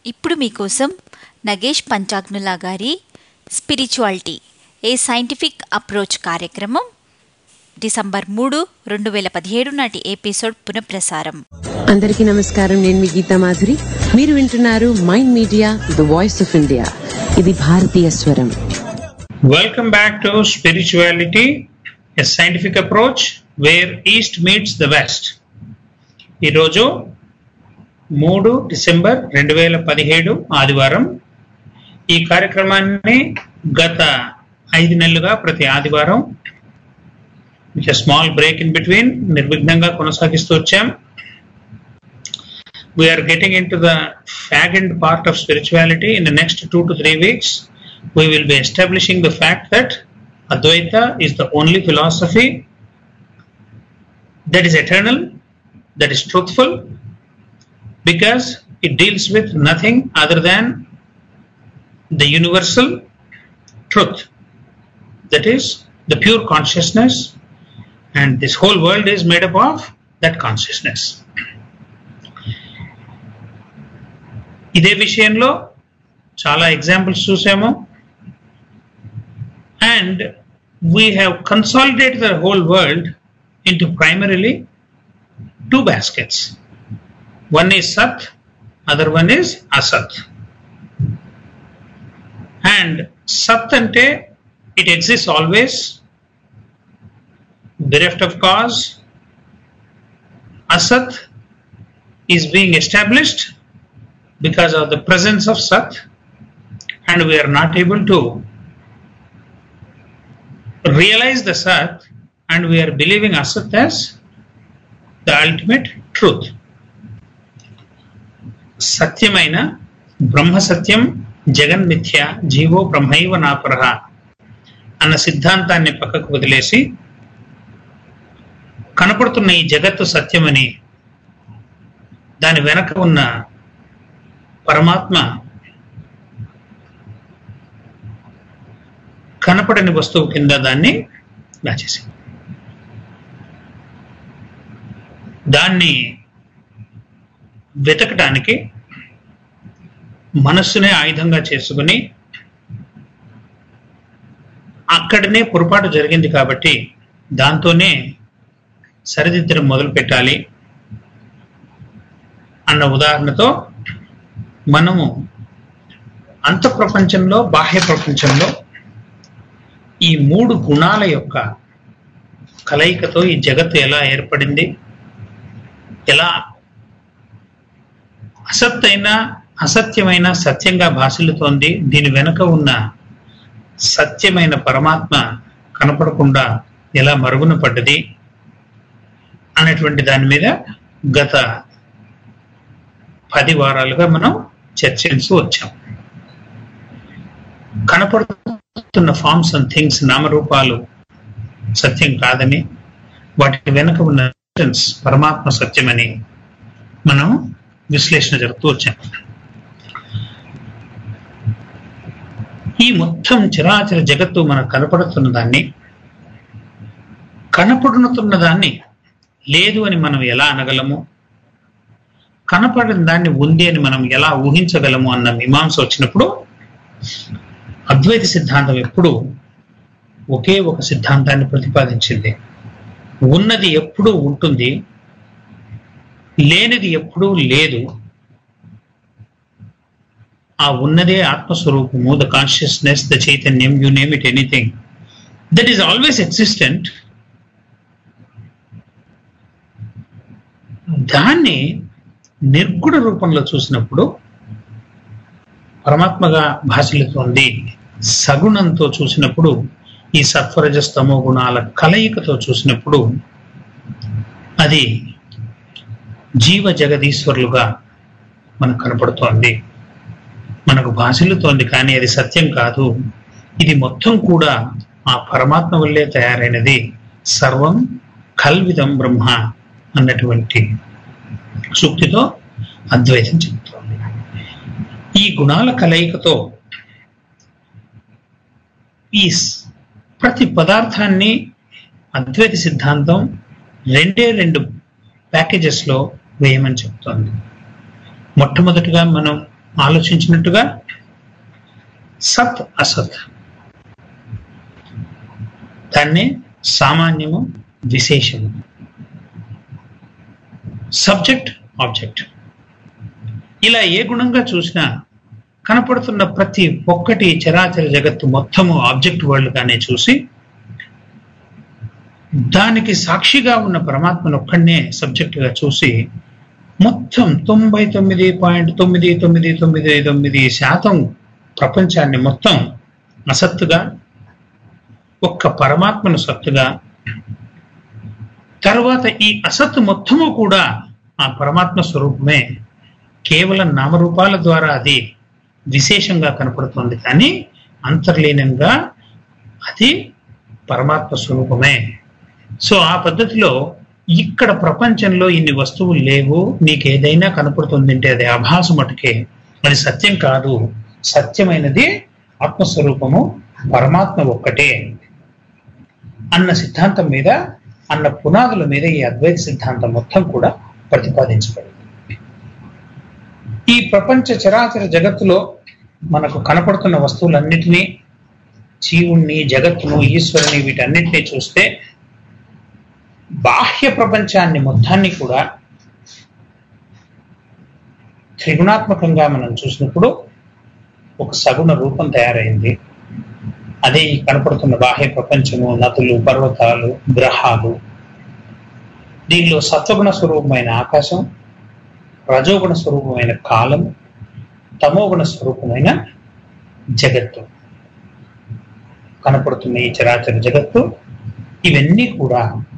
ఇప్పుడు మీకోసం నగేష్ పంచాగ్నులా గారి స్పిరిచువాలిటీ ఏ సైంటిఫిక్ అప్రోచ్ కార్యక్రమం డిసెంబర్ మూడు రెండు వేల పదిహేడు నాటి ఎపిసోడ్ పునఃప్రసారం అందరికీ నమస్కారం నేను మీ గీతా మాధురి మీరు వింటున్నారు mind media the voice of India ఇది భారతీయ స్వరం Welcome back to Spirituality, a scientific approach where East meets the West. ఈరోజు మూడు డిసెంబర్ రెండు వేల పదిహేడు ఆదివారం ఈ కార్యక్రమాన్ని గత ఐదు నెలలుగా ప్రతి ఆదివారం స్మాల్ బ్రేక్ ఇన్ బిట్వీన్ నిర్విఘ్నంగా కొనసాగిస్తూ వచ్చాం we are getting into the fag end part of spirituality in the next two to three weeks we will be establishing the fact that Advaita is the only philosophy that is eternal, that is truthful, because it deals with nothing other than the universal truth, that is the pure consciousness, and this whole world is made up of that consciousness. ఇదే విషయంలో చాలా examples చూసాము and we have consolidated the whole world into primarily two baskets. One is Sat, other one is Asat. And Sat ante it exists always, bereft of cause. Asat is being established because of the presence of Sat, and we are not able to realize the Sat and we are believing Asat as the ultimate truth. సత్యమైన బ్రహ్మ సత్యం జగన్మిథ్య GO బ్రహ్మైవ నాపరహ అన్న సిద్ధాంతాన్ని పక్కకు వదిలేసి కనపడుతున్న ఈ జగత్తు సత్యమని దాని వెనక ఉన్న పరమాత్మ కనపడని వస్తువు కింద దాన్ని దాచేసింది దాన్ని వెతకటానికి మనస్సునే ఆయుధంగా చేసుకుని అక్కడనే పొరపాటు జరిగింది కాబట్టి దాంతోనే సరిదిద్దడం మొదలు పెట్టాలి అన్న ఉదాహరణతో మనము అంత ప్రపంచంలో బాహ్య ప్రపంచంలో ఈ మూడు గుణాల యొక్క కలయికతో ఈ జగత్తు ఎలా ఏర్పడింది ఎలా అసత్తైన అసత్యమైన సత్యంగా భాషలుతోంది దీని వెనుక ఉన్న సత్యమైన పరమాత్మ కనపడకుండా ఎలా మరుగున పడ్డది అనేటువంటి దాని మీద గత పది వారాలుగా మనం చర్చిస్తూ వచ్చాం కనపడుతున్న ఫార్మ్స్ అండ్ థింగ్స్ నామరూపాలు సత్యం కాదని వాటి వెనుక ఉన్న పరమాత్మ సత్యమని మనం విశ్లేషణ జరుపుతూ వచ్చాం ఈ మొత్తం చరాచర జగత్తు మనకు కనపడుతున్న దాన్ని కనపడుతున్న దాన్ని లేదు అని మనం ఎలా అనగలము కనపడిన దాన్ని ఉంది అని మనం ఎలా ఊహించగలము అన్న మీమాంస వచ్చినప్పుడు అద్వైత సిద్ధాంతం ఎప్పుడు ఒకే ఒక సిద్ధాంతాన్ని ప్రతిపాదించింది ఉన్నది ఎప్పుడూ ఉంటుంది లేనిది ఎప్పుడూ లేదు ఆ ఉన్నదే ఆత్మస్వరూపము ద కాన్షియస్నెస్ ద చైతన్యం you name it anything that is always existent దాన్ని నిర్గుణ రూపంలో చూసినప్పుడు పరమాత్మగా భాషలుతోంది సగుణంతో చూసినప్పుడు ఈ సత్వరజస్తమో గుణాల కలయికతో చూసినప్పుడు అది జీవ జగదీశ్వరులుగా మనకు కనపడుతోంది మనకు భాషలుతోంది కానీ అది సత్యం కాదు ఇది మొత్తం కూడా ఆ పరమాత్మ వల్లే తయారైనది సర్వం కల్విదం బ్రహ్మ అన్నటువంటి సూక్తితో అద్వైతం చెబుతోంది ఈ గుణాల కలయికతో ఈ ప్రతి పదార్థాన్ని అద్వైత సిద్ధాంతం రెండే రెండు ప్యాకేజెస్లో వేయమని చెప్తోంది మొట్టమొదటిగా మనం ఆలోచించినట్టుగా సత్ అసత్ దాన్ని సామాన్యము విశేషము సబ్జెక్ట్ ఆబ్జెక్ట్ ఇలా ఏ గుణంగా చూసినా కనపడుతున్న ప్రతి ఒక్కటి చరాచర జగత్తు మొత్తము ఆబ్జెక్ట్ వరల్డ్ గానే చూసి దానికి సాక్షిగా ఉన్న పరమాత్మను ఒక్కడనే సబ్జెక్ట్ గా చూసి మొత్తం తొంభై తొమ్మిది పాయింట్ తొమ్మిది తొమ్మిది తొమ్మిది తొమ్మిది శాతం ప్రపంచాన్ని మొత్తం అసత్తుగా ఒక్క పరమాత్మను సత్తుగా తర్వాత ఈ అసత్తు మొత్తము కూడా ఆ పరమాత్మ స్వరూపమే కేవలం నామరూపాల ద్వారా అది విశేషంగా కనపడుతుంది కానీ అంతర్లీనంగా అది పరమాత్మ స్వరూపమే సో ఆ పద్ధతిలో ఇక్కడ ప్రపంచంలో ఇన్ని వస్తువులు లేవు నీకు ఏదైనా కనపడుతుందంటే అది ఆభాస మటుకే అది సత్యం కాదు సత్యమైనది ఆత్మస్వరూపము పరమాత్మ ఒక్కటే అన్న సిద్ధాంతం మీద అన్న పునాదుల మీద ఈ అద్వైత సిద్ధాంతం మొత్తం కూడా ప్రతిపాదించబడింది ఈ ప్రపంచ చరాచర జగత్తులో మనకు కనపడుతున్న వస్తువులన్నిటినీ జీవుణ్ణి జగత్తును ఈశ్వరుని వీటన్నిటినీ చూస్తే బాహ్య ప్రపంచాన్ని మొత్తాన్ని కూడా త్రిగుణాత్మకంగా మనం చూసినప్పుడు ఒక సగుణ రూపం తయారైంది అదే ఈ కనపడుతున్న బాహ్య ప్రపంచము నదులు పర్వతాలు గ్రహాలు దీనిలో సత్వగుణ స్వరూపమైన ఆకాశం రజోగుణ స్వరూపమైన కాలం తమోగుణ స్వరూపమైన జగత్తు కనపడుతున్న ఈ చరాచర జగత్తు ఇవన్నీ కూడా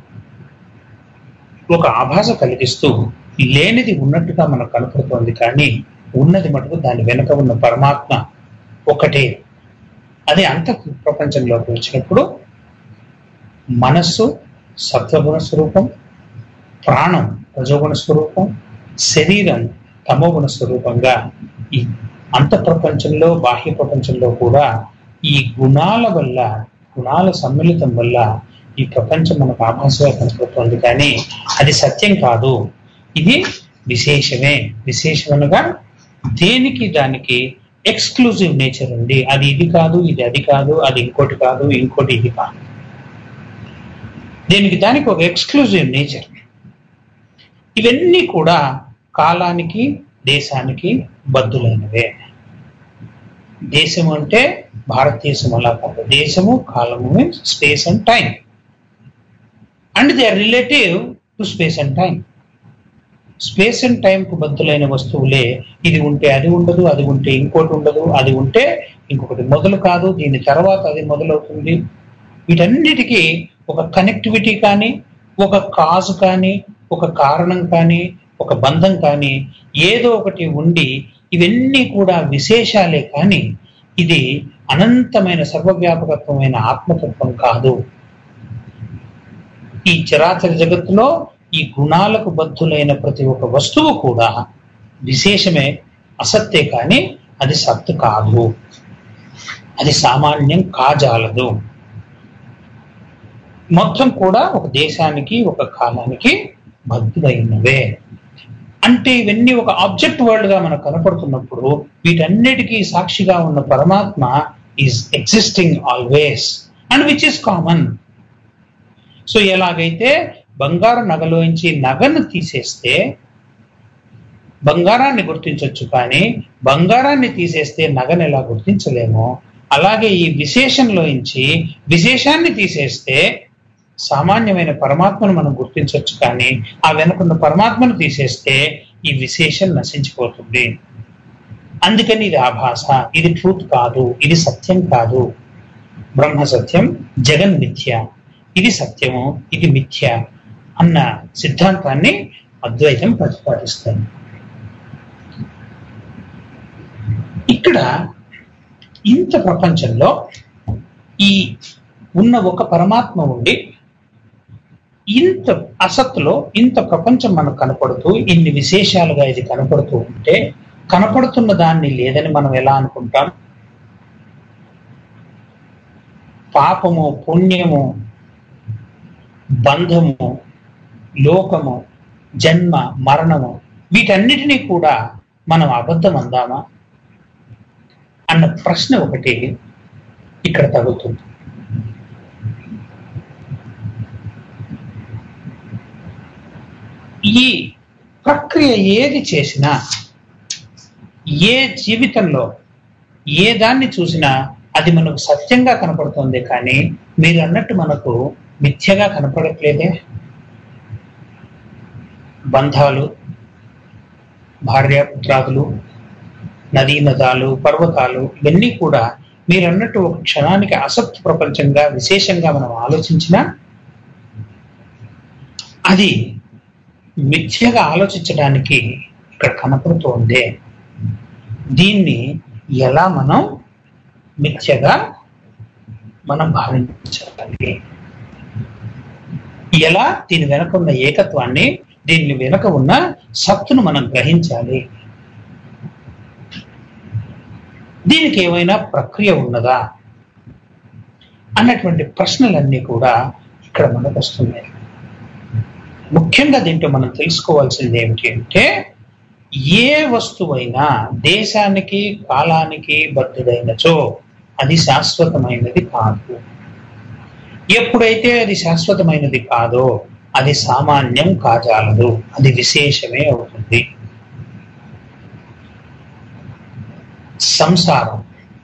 ఒక ఆభాస కలిగిస్తూ లేనిది ఉన్నట్టుగా మనకు కనపడుతోంది కానీ ఉన్నది మటుకు దాని వెనుక ఉన్న పరమాత్మ ఒకటే అది అంత ప్రపంచంలోకి వచ్చినప్పుడు మనస్సు సత్వగుణ స్వరూపం ప్రాణం రజోగుణ స్వరూపం శరీరం తమోగుణ స్వరూపంగా ఈ అంత ప్రపంచంలో బాహ్య ప్రపంచంలో కూడా ఈ గుణాల వల్ల గుణాల సమ్మిళితం వల్ల ఈ ప్రపంచం మనకు ఆభాసగా కనపడుతోంది కానీ అది సత్యం కాదు ఇది విశేషమే విశేషమనగా దేనికి దానికి ఎక్స్క్లూజివ్ నేచర్ ఉంది అది ఇది కాదు ఇది అది కాదు అది ఇంకోటి కాదు ఇంకోటి ఇది కాదు దీనికి దానికి ఒక ఎక్స్క్లూజివ్ నేచర్ ఇవన్నీ కూడా కాలానికి దేశానికి బద్దులైనవే దేశం అంటే భారతదేశం అలా కాదు దేశము కాలము means space and time and they are relative to space and time space and టైంకు బద్దులైన వస్తువులే ఇది ఉంటే అది ఉండదు అది ఉంటే ఇంకోటి ఉండదు అది ఉంటే ఇంకొకటి మొదలు కాదు దీని తర్వాత అది మొదలవుతుంది వీటన్నిటికీ ఒక కనెక్టివిటీ కానీ ఒక కాజు కానీ ఒక కారణం కానీ ఒక బంధం కానీ ఏదో ఒకటి ఉండి ఇవన్నీ కూడా విశేషాలే కానీ ఇది అనంతమైన సర్వవ్యాపకత్వమైన ఆత్మతత్వం కాదు ఈ చరాచర జగత్తులో ఈ గుణాలకు బద్ధులైన ప్రతి ఒక్క వస్తువు కూడా విశేషమే అసత్తే కానీ అది సత్తు కాదు అది సామాన్యం కాజాలదు మొత్తం కూడా ఒక దేశానికి ఒక కాలానికి బద్ధులైనవే అంటే ఇవన్నీ ఒక ఆబ్జెక్ట్ వరల్డ్ గా మనకు కనపడుతున్నప్పుడు వీటన్నిటికీ సాక్షిగా ఉన్న పరమాత్మ is existing always and which is common so ఎలాగైతే బంగారు నగలోంచి నగను తీసేస్తే బంగారాన్ని గుర్తించవచ్చు కానీ బంగారాన్ని తీసేస్తే నగను ఎలా గుర్తించలేమో అలాగే ఈ విశేషంలోంచి విశేషాన్ని తీసేస్తే సామాన్యమైన పరమాత్మను మనం గుర్తించవచ్చు కానీ ఆ వెనుకున్న పరమాత్మను తీసేస్తే ఈ విశేషం నశించిపోతుంది అందుకని ఇది ఆభాస ఇది ట్రూత్ కాదు ఇది సత్యం కాదు బ్రహ్మ సత్యం జగన్ మిథ్య ఇది సత్యము ఇది మిథ్య అన్న సిద్ధాంతాన్ని అద్వైతం ప్రతిపాదిస్తుంది ఇక్కడ ఇంత ప్రపంచంలో ఈ ఉన్న ఒక పరమాత్మ ఉండి ఇంత అసత్తులో ఇంత ప్రపంచం మనకు కనపడుతూ ఇన్ని విశేషాలుగా ఇది కనపడుతూ ఉంటే కనపడుతున్న దాన్ని లేదని మనం ఎలా అనుకుంటాం పాపము పుణ్యము బంధము లోకము జన్మ మరణము వీటన్నిటినీ కూడా మనం అబద్ధం అందామా అన్న ప్రశ్న ఒకటి ఇక్కడ తగులుతుంది ఈ ప్రక్రియ ఏది చేసినా ఏ జీవితంలో ఏ దాన్ని చూసినా అది మనకు సత్యంగా కనపడుతుంది కానీ మీరు అన్నట్టు మనకు మిథ్యగా కనపడట్లేదే బంధాలు భార్యాపుత్రాదులు నదీ నదాలు పర్వతాలు ఇవన్నీ కూడా మీరు అన్నట్టు ఒక క్షణానికి అసత్ ప్రపంచంగా విశేషంగా మనం ఆలోచించినా అది మిథ్యగా ఆలోచించడానికి ఇక్కడ కనపడుతోంది దీన్ని ఎలా మనం మిథ్యగా మనం భావించాలి ఎలా దీని వెనక ఉన్న ఏకత్వాన్ని దీని వెనక ఉన్న సత్తును మనం గ్రహించాలి దీనికి ఏమైనా ప్రక్రియ ఉన్నదా అన్నటువంటి ప్రశ్నలన్నీ కూడా ఇక్కడ మనకు వస్తున్నాయి ముఖ్యంగా దీంట్లో మనం తెలుసుకోవాల్సింది ఏమిటి అంటే ఏ వస్తువైనా దేశానికి కాలానికి బద్ధుడైనచో అది శాశ్వతమైనది కాదు ఎప్పుడైతే అది శాశ్వతమైనది కాదో అది సామాన్యం కాజాలదు అది విశేషమే అవుతుంది సంసారం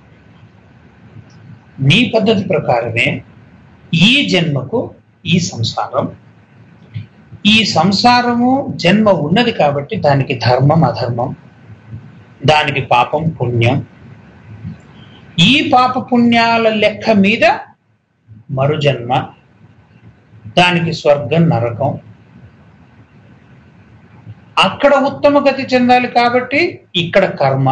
నీ పద్ధతి ప్రకారమే ఈ జన్మకు ఈ సంసారం ఈ సంసారము జన్మ ఉన్నది కాబట్టి దానికి ధర్మం అధర్మం దానికి పాపం పుణ్యం ఈ పాప పుణ్యాల లెక్క మీద మరు జన్మ దానికి స్వర్గం నరకం అక్కడ ఉత్తమ గతి చెందాలి కాబట్టి ఇక్కడ కర్మ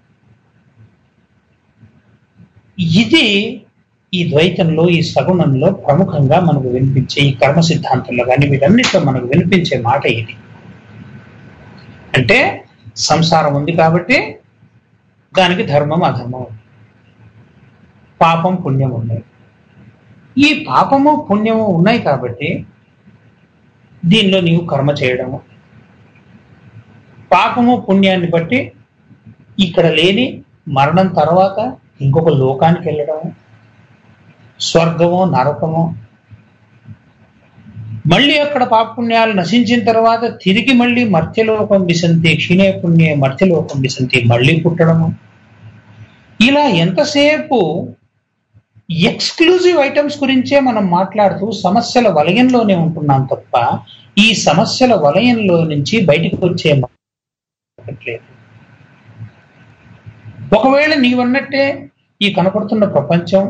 ఇది ఈ ద్వైతంలో ఈ సగుణంలో ప్రముఖంగా మనకు వినిపించే ఈ కర్మ సిద్ధాంతంలో కానీ వీటన్నిటిలో మనకు వినిపించే మాట ఇది అంటే సంసారం ఉంది కాబట్టి దానికి ధర్మం అధర్మం ఉంది పాపం పుణ్యం ఉన్నాయి ఈ పాపము పుణ్యము ఉన్నాయి కాబట్టి దీనిలో నీవు కర్మ చేయడము పాపము పుణ్యాన్ని బట్టి ఇక్కడ లేని మరణం తర్వాత ఇంకొక లోకానికి వెళ్ళడము స్వర్గమో నరకమో మళ్ళీ అక్కడ పాపుణ్యాలు నశించిన తర్వాత తిరిగి మళ్ళీ మర్త్యలోకం విసంతి క్షీణే పుణ్యే మర్త్యలోకం విసంతి మళ్ళీ పుట్టడము ఇలా ఎంతసేపు ఎక్స్క్లూజివ్ ఐటమ్స్ గురించే మనం మాట్లాడుతూ సమస్యల వలయంలోనే ఉంటున్నాం తప్ప ఈ సమస్యల వలయంలో నుంచి బయటకు వచ్చే లేదు ఒకవేళ నీవన్నట్టే ఈ కనపడుతున్న ప్రపంచం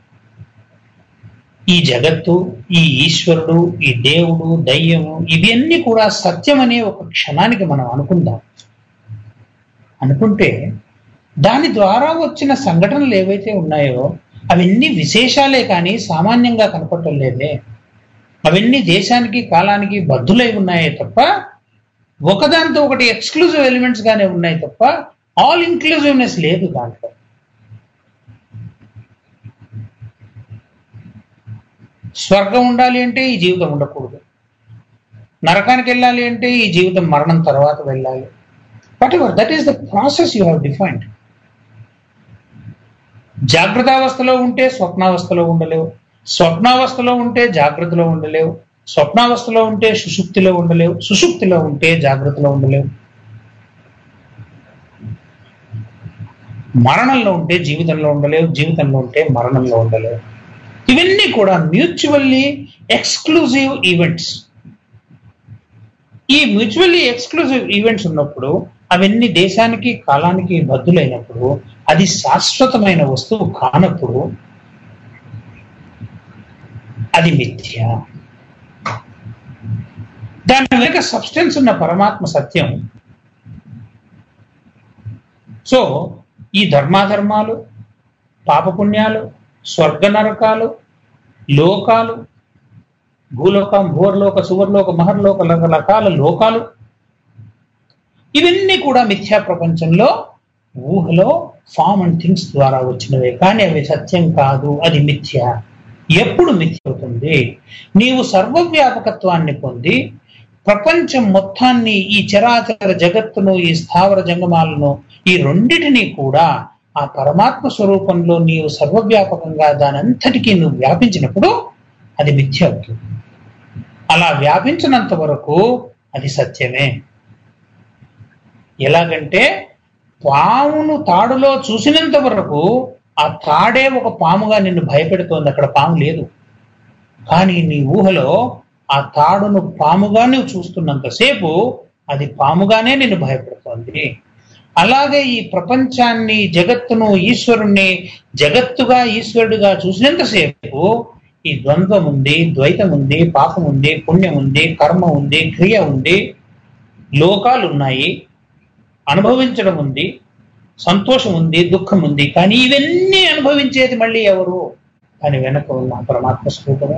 ఈ జగత్తు ఈ ఈశ్వరుడు ఈ దేవుడు దయ్యము ఇవన్నీ కూడా సత్యమనే ఒక క్షణానికి మనం అనుకుందాం అనుకుంటే దాని ద్వారా వచ్చిన సంఘటనలు ఏవైతే ఉన్నాయో అవన్నీ విశేషాలే కానీ సామాన్యంగా కనపడటం లేదే అవన్నీ దేశానికి కాలానికి బద్దులై ఉన్నాయే తప్ప ఒకదాంతో ఒకటి ఎక్స్క్లూజివ్ ఎలిమెంట్స్ గానే ఉన్నాయి తప్ప ఆల్ ఇంక్లూజివ్నెస్ లేదు దాంట్లో స్వర్గం ఉండాలి అంటే ఈ జీవితం ఉండకూడదు నరకానికి వెళ్ళాలి అంటే ఈ జీవితం మరణం తర్వాత వెళ్ళాలి whatever that is the process you have defined జాగ్రత్తావస్థలో ఉంటే స్వప్నావస్థలో ఉండలేవు స్వప్నావస్థలో ఉంటే జాగ్రత్తలో ఉండలేవు స్వప్నావస్థలో ఉంటే సుషుప్తిలో ఉండలేవు సుషుప్తిలో ఉంటే జాగ్రత్తలో ఉండలేవు మరణంలో ఉంటే జీవితంలో ఉండలేవు జీవితంలో ఉంటే మరణంలో ఉండలేవు ఇవన్నీ కూడా మ్యూచువల్లీ ఎక్స్క్లూజివ్ ఈవెంట్స్ ఈ మ్యూచువల్లీ ఎక్స్క్లూజివ్ ఈవెంట్స్ ఉన్నప్పుడు అవన్నీ దేశానికి కాలానికి బద్దులైనప్పుడు అది శాశ్వతమైన వస్తువు కానప్పుడు అది మిథ్య దాని వెనుక సబ్స్టెన్స్ ఉన్న పరమాత్మ సత్యం సో ఈ ధర్మాధర్మాలు పాపపుణ్యాలు స్వర్గ నరకాలు లోకాలు భూలోకం భూర్లోక సువర్లోక మహర్లోక రకరకాల లోకాలు ఇవన్నీ కూడా మిథ్యా ప్రపంచంలో ఊహలో ఫామ్ అండ్ థింగ్స్ ద్వారా వచ్చినవే కానీ అవి సత్యం కాదు అది మిథ్య ఎప్పుడు మిథ్య అవుతుంది నీవు సర్వవ్యాపకత్వాన్ని పొంది ప్రపంచం మొత్తాన్ని ఈ చరాచర జగత్తును ఈ స్థావర జంగమాలను ఈ రెండిటిని కూడా ఆ పరమాత్మ స్వరూపంలో నీవు సర్వవ్యాపకంగా దానంతటికీ నువ్వు వ్యాపించినప్పుడు అది మిథ్య అవుతుంది అలా వ్యాపించినంత వరకు అది సత్యమే ఎలాగంటే పామును తాడులో చూసినంత వరకు ఆ తాడే ఒక పాముగా నిన్ను భయపెడుతోంది అక్కడ పాము లేదు కానీ నీ ఊహలో ఆ తాడును పాముగా నువ్వు చూస్తున్నంతసేపు అది పాముగానే నిన్ను భయపెడుతోంది అలాగే ఈ ప్రపంచాన్ని జగత్తును ఈశ్వరుణ్ణి జగత్తుగా ఈశ్వరుడిగా చూసినంతసేపు ఈ ద్వంద్వం ఉంది ద్వైతం ఉంది పాపం ఉంది పుణ్యం ఉంది కర్మ ఉంది క్రియ ఉంది లోకాలు ఉన్నాయి అనుభవించడం ఉంది సంతోషం ఉంది దుఃఖం ఉంది కానీ ఇవన్నీ అనుభవించేది మళ్ళీ ఎవరు దాని వెనక ఉన్న పరమాత్మ స్వరూపమే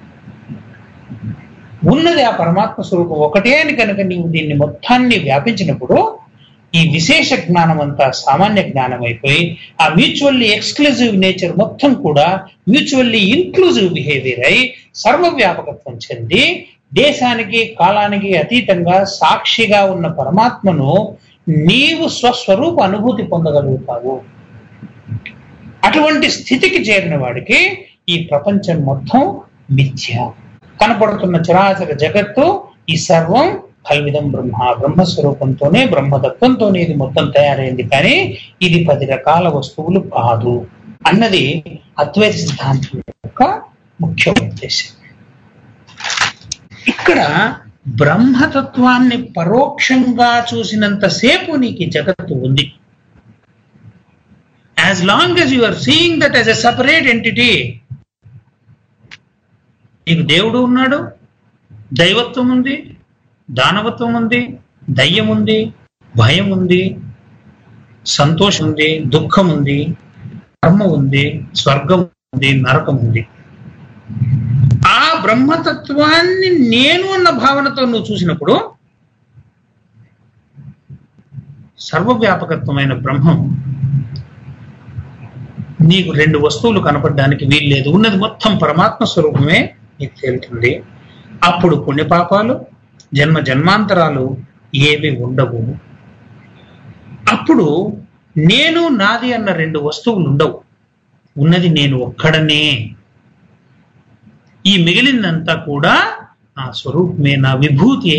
ఉన్నది ఆ పరమాత్మ స్వరూపం ఒకటే అని కనుక నీవు దీన్ని మొత్తాన్ని వ్యాపించినప్పుడు ఈ విశేష జ్ఞానం అంతా సామాన్య జ్ఞానం అయిపోయి ఆ మ్యూచువల్లీ ఎక్స్క్లూజివ్ నేచర్ మొత్తం కూడా మ్యూచువల్లీ ఇన్క్లూజివ్ బిహేవియర్ అయి సర్వవ్యాపకత్వం చెంది దేశానికి కాలానికి అతీతంగా సాక్షిగా ఉన్న పరమాత్మను నీవు స్వస్వరూప అనుభూతి పొందగలుగుతావు అటువంటి స్థితికి చేరిన వాడికి ఈ ప్రపంచం మొత్తం మిథ్య కనపడుతున్న చరాచర జగత్తు ఈ సర్వం కల్విదం బ్రహ్మ బ్రహ్మస్వరూపంతోనే బ్రహ్మతత్వంతోనే ఇది మొత్తం తయారైంది కానీ ఇది పది రకాల వస్తువులు కాదు అన్నది అద్వైత సిద్ధాంతం యొక్క ముఖ్య ఉద్దేశం ఇక్కడ బ్రహ్మతత్వాన్ని పరోక్షంగా చూసినంతసేపు నీకు ఈ జగత్తు ఉంది as long as you are seeing that as a separate entity నీకు దేవుడు ఉన్నాడు దైవత్వం ఉంది దానవత్వం ఉంది దయ్యం ఉంది భయం ఉంది సంతోషం ఉంది దుఃఖం ఉంది కర్మ ఉంది స్వర్గం ఉంది నరకం ఉంది ఆ బ్రహ్మతత్వాన్ని నేను అన్న భావనతో నువ్వు చూసినప్పుడు సర్వవ్యాపకత్వమైన బ్రహ్మం నీకు రెండు వస్తువులు కనపడడానికి వీల్లేదు ఉన్నది మొత్తం పరమాత్మ స్వరూపమే నీకు తేలుతుంది అప్పుడు పుణ్యపాపాలు జన్మ జన్మాంతరాలు ఏవి ఉండవు అప్పుడు నేను నాది అన్న రెండు వస్తువులు ఉండవు ఉన్నది నేను ఒక్కడనే ఈ మిగిలిందంతా కూడా నా స్వరూపమే నా విభూతియే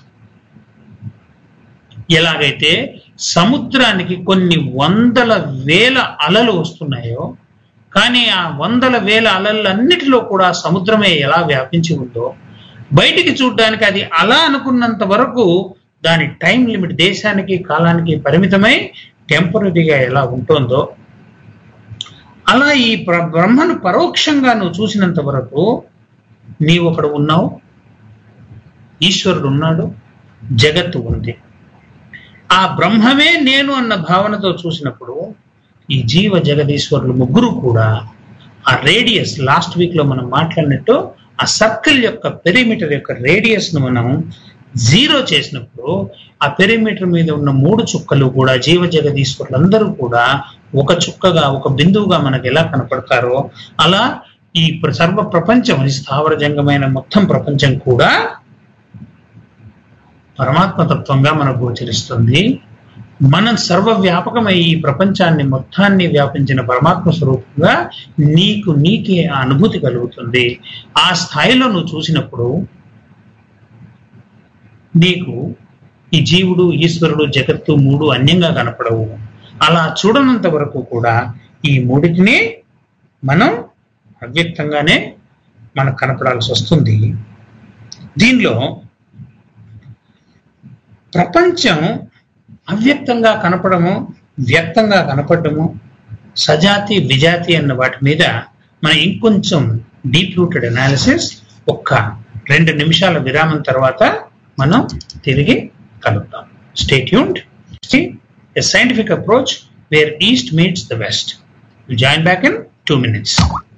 ఎలాగైతే సముద్రానికి కొన్ని వందల వేల అలలు వస్తున్నాయో కానీ ఆ వందల వేల అలలన్నిటిలో కూడా సముద్రమే ఎలా వ్యాపించి ఉందో బయటికి చూడడానికి అది అలా అనుకున్నంత వరకు దాని టైం లిమిట్ దేశానికి కాలానికి పరిమితమై టెంపరీగా ఎలా ఉంటుందో అలా ఈ ప్ర- బ్రహ్మను పరోక్షంగా నువ్వు చూసినంత వరకు నీవు ఒకడు ఉన్నావు ఈశ్వరుడు ఉన్నాడు జగత్తు ఉంది ఆ బ్రహ్మమే నేను అన్న భావనతో చూసినప్పుడు ఈ జీవ జగదీశ్వరులు ముగ్గురు కూడా ఆ రేడియస్ లాస్ట్ వీక్ లో మనం మాట్లాడినట్టు ఆ సర్కిల్ యొక్క పెరిమీటర్ యొక్క రేడియస్ ను మనం జీరో చేసినప్పుడు ఆ పెరిమీటర్ మీద ఉన్న మూడు చుక్కలు కూడా జీవ జగదీశ్వరులందరూ కూడా ఒక చుక్కగా ఒక బిందువుగా మనకు ఎలా కనపడతారో అలా ఈ ప్ర- సర్వ ప్రపంచం ఈ స్థావర జంగమైన మొత్తం ప్రపంచం కూడా పరమాత్మ తత్వంగా మనకు గోచరిస్తుంది మనం సర్వవ్యాపకమై ఈ ప్రపంచాన్ని మొత్తాన్ని వ్యాపించిన పరమాత్మ స్వరూపంగా నీకు నీకే ఆ అనుభూతి కలుగుతుంది ఆ స్థాయిలో నువ్వు చూసినప్పుడు నీకు ఈ జీవుడు ఈశ్వరుడు జగత్తు మూడు అన్యంగా కనపడవు అలా చూడనంత వరకు కూడా ఈ మూడిటిని మనం అవ్యక్తంగానే మనకు కనపడాల్సి వస్తుంది దీనిలో ప్రపంచం అవ్యక్తంగా కనపడము వ్యక్తంగా కనపడము సజాతి విజాతి అన్న వాటి మీద మనం ఇంకొంచెం డీప్ రూటెడ్ అనాలిసిస్ ఒక్క రెండు నిమిషాల విరామం తర్వాత మనం తిరిగి కలుద్దాం stay tuned a scientific approach where east meets the west join back in two minutes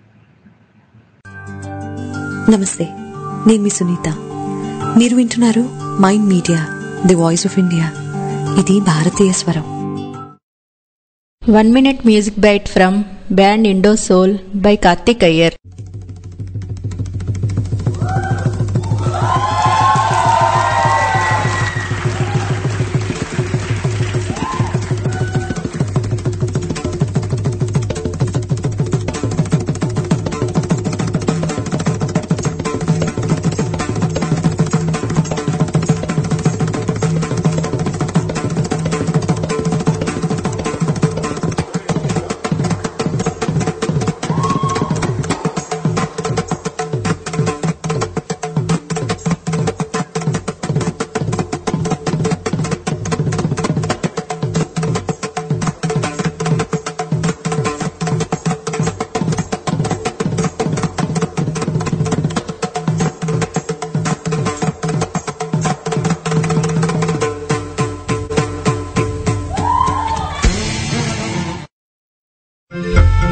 నమస్తే నేను మీ సునీత మీరు వింటున్నారు mind media the voice of India ఇది భారతీయ స్వరం One minute music bite from band Indo Soul by Karthik Iyer.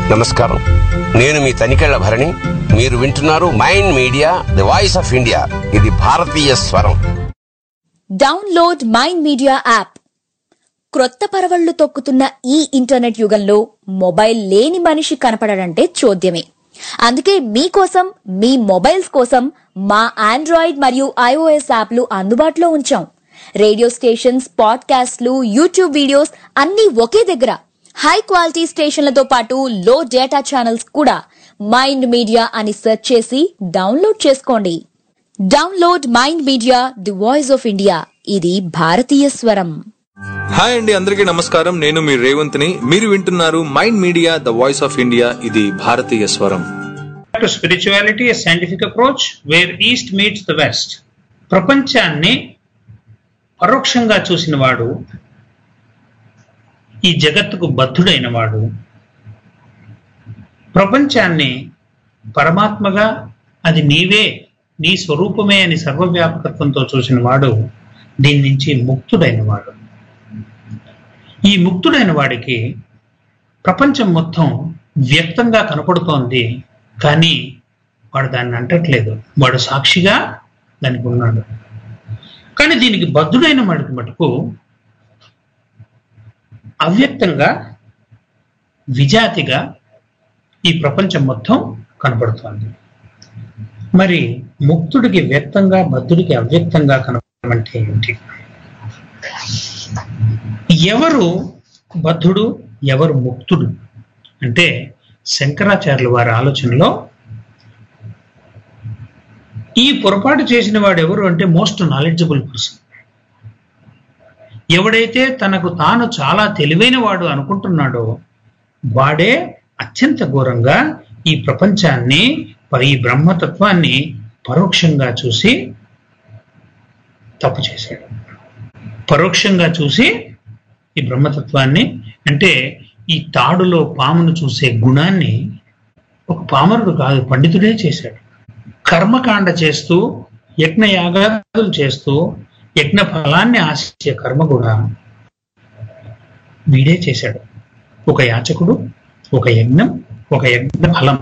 నమస్కారం నేను మీ తనికెళ్ల భరణి మీరు వింటున్నారు mind media the voice of India ఇది భారతీయ స్వరం డౌన్లోడ్ మైండ్ మీడియా యాప్ క్రొత్త పరవళ్లు తొక్కుతున్న ఈ ఇంటర్నెట్ యుగంలో మొబైల్ లేని మనిషి కనపడడంటే చోద్యమే అందుకే మీకోసం మీ మొబైల్స్ కోసం మా ఆండ్రాయిడ్ మరియు ఐఓఎస్ యాప్లు అందుబాటులో ఉంచాం రేడియో స్టేషన్స్ పాడ్కాస్ట్లు యూట్యూబ్ వీడియోస్ అన్నీ ఒకే దగ్గర హై క్వాలిటీ స్టేషన్లతో పాటు లో డేటా ఛానల్స్ కూడా మైండ్ మీడియా అని సెర్చ్ చేసి డౌన్లోడ్ చేసుకోండి download mind media the voice of India ఇది భారతీయ స్వరం హాయ్ అండి అందరికీ నమస్కారం నేను మీ రేవంత్ని మీరు వింటున్నారు mind media the voice of India ఇది భారతీయ స్వరం to spirituality a scientific approach where east meets the west ప్రపంచాన్ని పరోక్షంగా చూసిన వాడు ఈ జగత్తుకు బద్ధుడైన వాడు ప్రపంచాన్ని పరమాత్మగా అది నీవే నీ స్వరూపమే అని సర్వవ్యాపకత్వంతో చూసిన వాడు దీని నుంచి ముక్తుడైన వాడు ఈ ముక్తుడైన వాడికి ప్రపంచం మొత్తం వ్యక్తంగా కనపడుతోంది కానీ వాడు దాన్ని అంటట్లేదు వాడు సాక్షిగా దానికి ఉన్నాడు కానీ దీనికి బద్ధుడైన వాడికి మటుకు అవ్యక్తంగా విజాతిగా ఈ ప్రపంచం మొత్తం కనపడుతోంది మరి ముక్తుడికి వ్యక్తంగా బద్ధుడికి అవ్యక్తంగా కనపడడం అంటే ఏంటి ఎవరు బద్ధుడు ఎవరు ముక్తుడు అంటే శంకరాచార్యుల వారి ఆలోచనలో ఈ పొరపాటు చేసిన వాడు ఎవరు అంటే మోస్ట్ నాలెడ్జబుల్ పర్సన్ ఎవడైతే తనకు తాను చాలా తెలివైన వాడు అనుకుంటున్నాడో వాడే అత్యంత ఘోరంగా ఈ ప్రపంచాన్ని ఈ బ్రహ్మతత్వాన్ని పరోక్షంగా చూసి తప్పు చేశాడు పరోక్షంగా చూసి ఈ బ్రహ్మతత్వాన్ని అంటే ఈ తాడులో పామును చూసే గుణాన్ని ఒక పామరుడు కాదు పండితుడే చేశాడు కర్మకాండ చేస్తూ యజ్ఞయాగాదులు చేస్తూ యజ్ఞ ఫలాన్ని ఆశించే కర్మ కూడా వీడే చేశాడు ఒక యాచకుడు ఒక యజ్ఞం ఒక యజ్ఞ ఫలం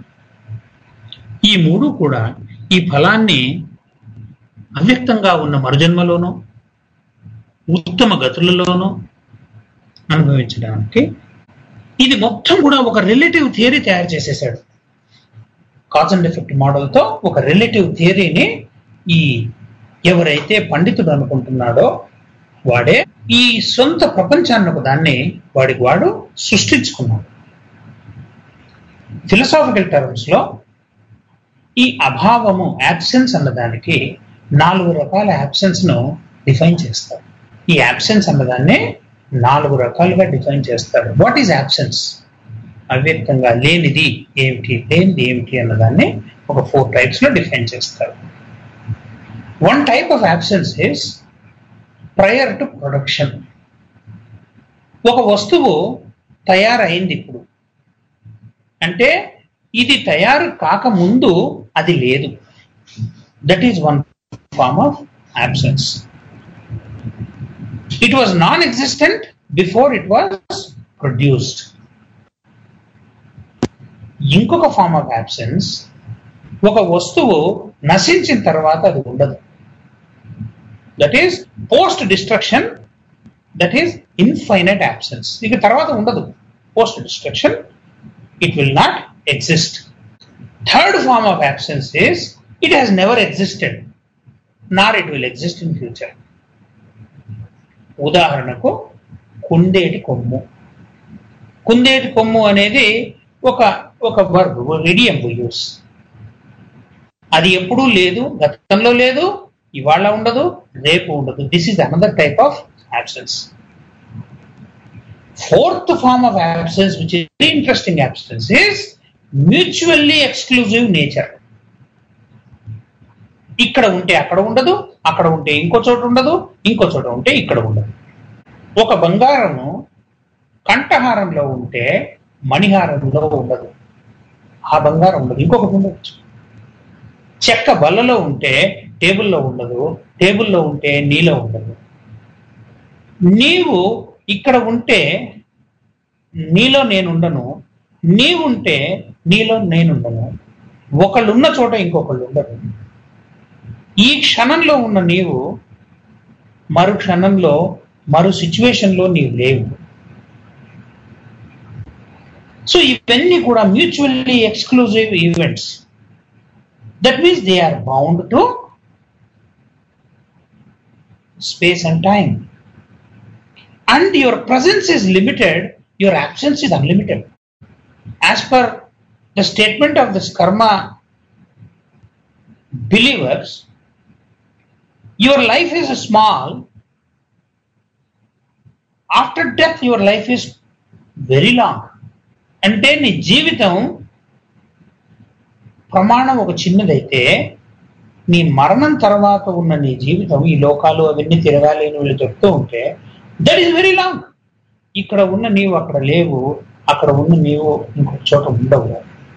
ఈ మూడు కూడా ఈ ఫలాన్ని అవ్యక్తంగా ఉన్న మరుజన్మలోనో ఉత్తమ గతులలోనో అనుభవించడానికి ఇది మొత్తం కూడా ఒక రిలేటివ్ థియరీ తయారు చేసేసాడు కాజ్ అండ్ ఎఫెక్ట్ మోడల్తో ఒక రిలేటివ్ థియరీని ఈ ఎవరైతే పండితుడు అనుకుంటున్నాడో వాడే ఈ సొంత ప్రపంచాన్ని ఒక దాన్ని వాడికి వాడు సృష్టించుకున్నాడు ఫిలసాఫికల్ టర్మ్స్ లో ఈ అభావము యాబ్సెన్స్ అన్నదానికి నాలుగు రకాల యాబ్సెన్స్ ను డిఫైన్ చేస్తారు ఈ యాబ్సెన్స్ అన్నదాన్ని నాలుగు రకాలుగా డిఫైన్ చేస్తారు వాట్ ఈజ్ యాబ్సెన్స్ అవ్యక్తంగా లేనిది ఏమిటి లేనిది ఏమిటి అన్నదాన్ని ఒక ఫోర్ టైప్స్ లో డిఫైన్ చేస్తారు one type of absence is prior to production ఒక వస్తువు తయారైంది ఇప్పుడు అంటే ఇది తయారు కాకముందు అది లేదు that is one form of absence it was non existent before it was produced ఇంకొక ఫార్మ్ ఆఫ్ యాబ్సెన్స్ ఒక వస్తువు నశించిన తర్వాత అది ఉండదు that is post destruction that is infinite absence ఇక తర్వాత ఉండదు post destruction it will not exist third form of absence is it has never existed nor it will exist in future ఉదాహరణకు కుందేటి కొమ్ము కుందేటి కొమ్ము అనేది ఒక ఒక వర్బ్ ఇడియం యూస్ అది ఎప్పుడూ లేదు గతంలో లేదు ఇవాళ ఉండదు రేపు ఉండదు this is another type of absence fourth form of absence which is very interesting absence is mutually exclusive nature ఇక్కడ ఉంటే అక్కడ ఉండదు అక్కడ ఉంటే ఇంకో చోట ఉండదు ఇంకో చోట ఉంటే ఇక్కడ ఉండదు ఒక బంగారము కంఠహారంలో ఉంటే మణిహారంలో ఉండదు ఆ బంగారం ఉండదు ఇంకొకటి ఉండవచ్చు చెక్క బల్లలో ఉంటే టేబుల్లో ఉండదు టేబుల్లో ఉంటే నీలో ఉండదు నీవు ఇక్కడ ఉంటే నీలో నేను ఉండను నీవుంటే నీలో నేనుండను ఒకళ్ళు ఉన్న చోట ఇంకొకళ్ళు ఉండరు ఈ క్షణంలో ఉన్న నీవు మరు క్షణంలో మరు సిచ్యువేషన్లో నీవు లేవు సో ఇవన్నీ కూడా mutually exclusive events that means they are bound to space and time and your presence is limited your absence is unlimited as per the statement of this karma believers your life is small after death your life is very long అంటే నీ జీవితం ప్రమాణం ఒక చిన్నదైతే నీ మరణం తర్వాత ఉన్న నీ జీవితం ఈ లోకాలు అవన్నీ తిరగాలి అని వీళ్ళు చెప్తూ ఉంటే దట్ ఈస్ వెరీ లాంగ్ ఇక్కడ ఉన్న నీవు అక్కడ లేవు అక్కడ ఉన్న నీవు ఇంకొక చోట ఉండవు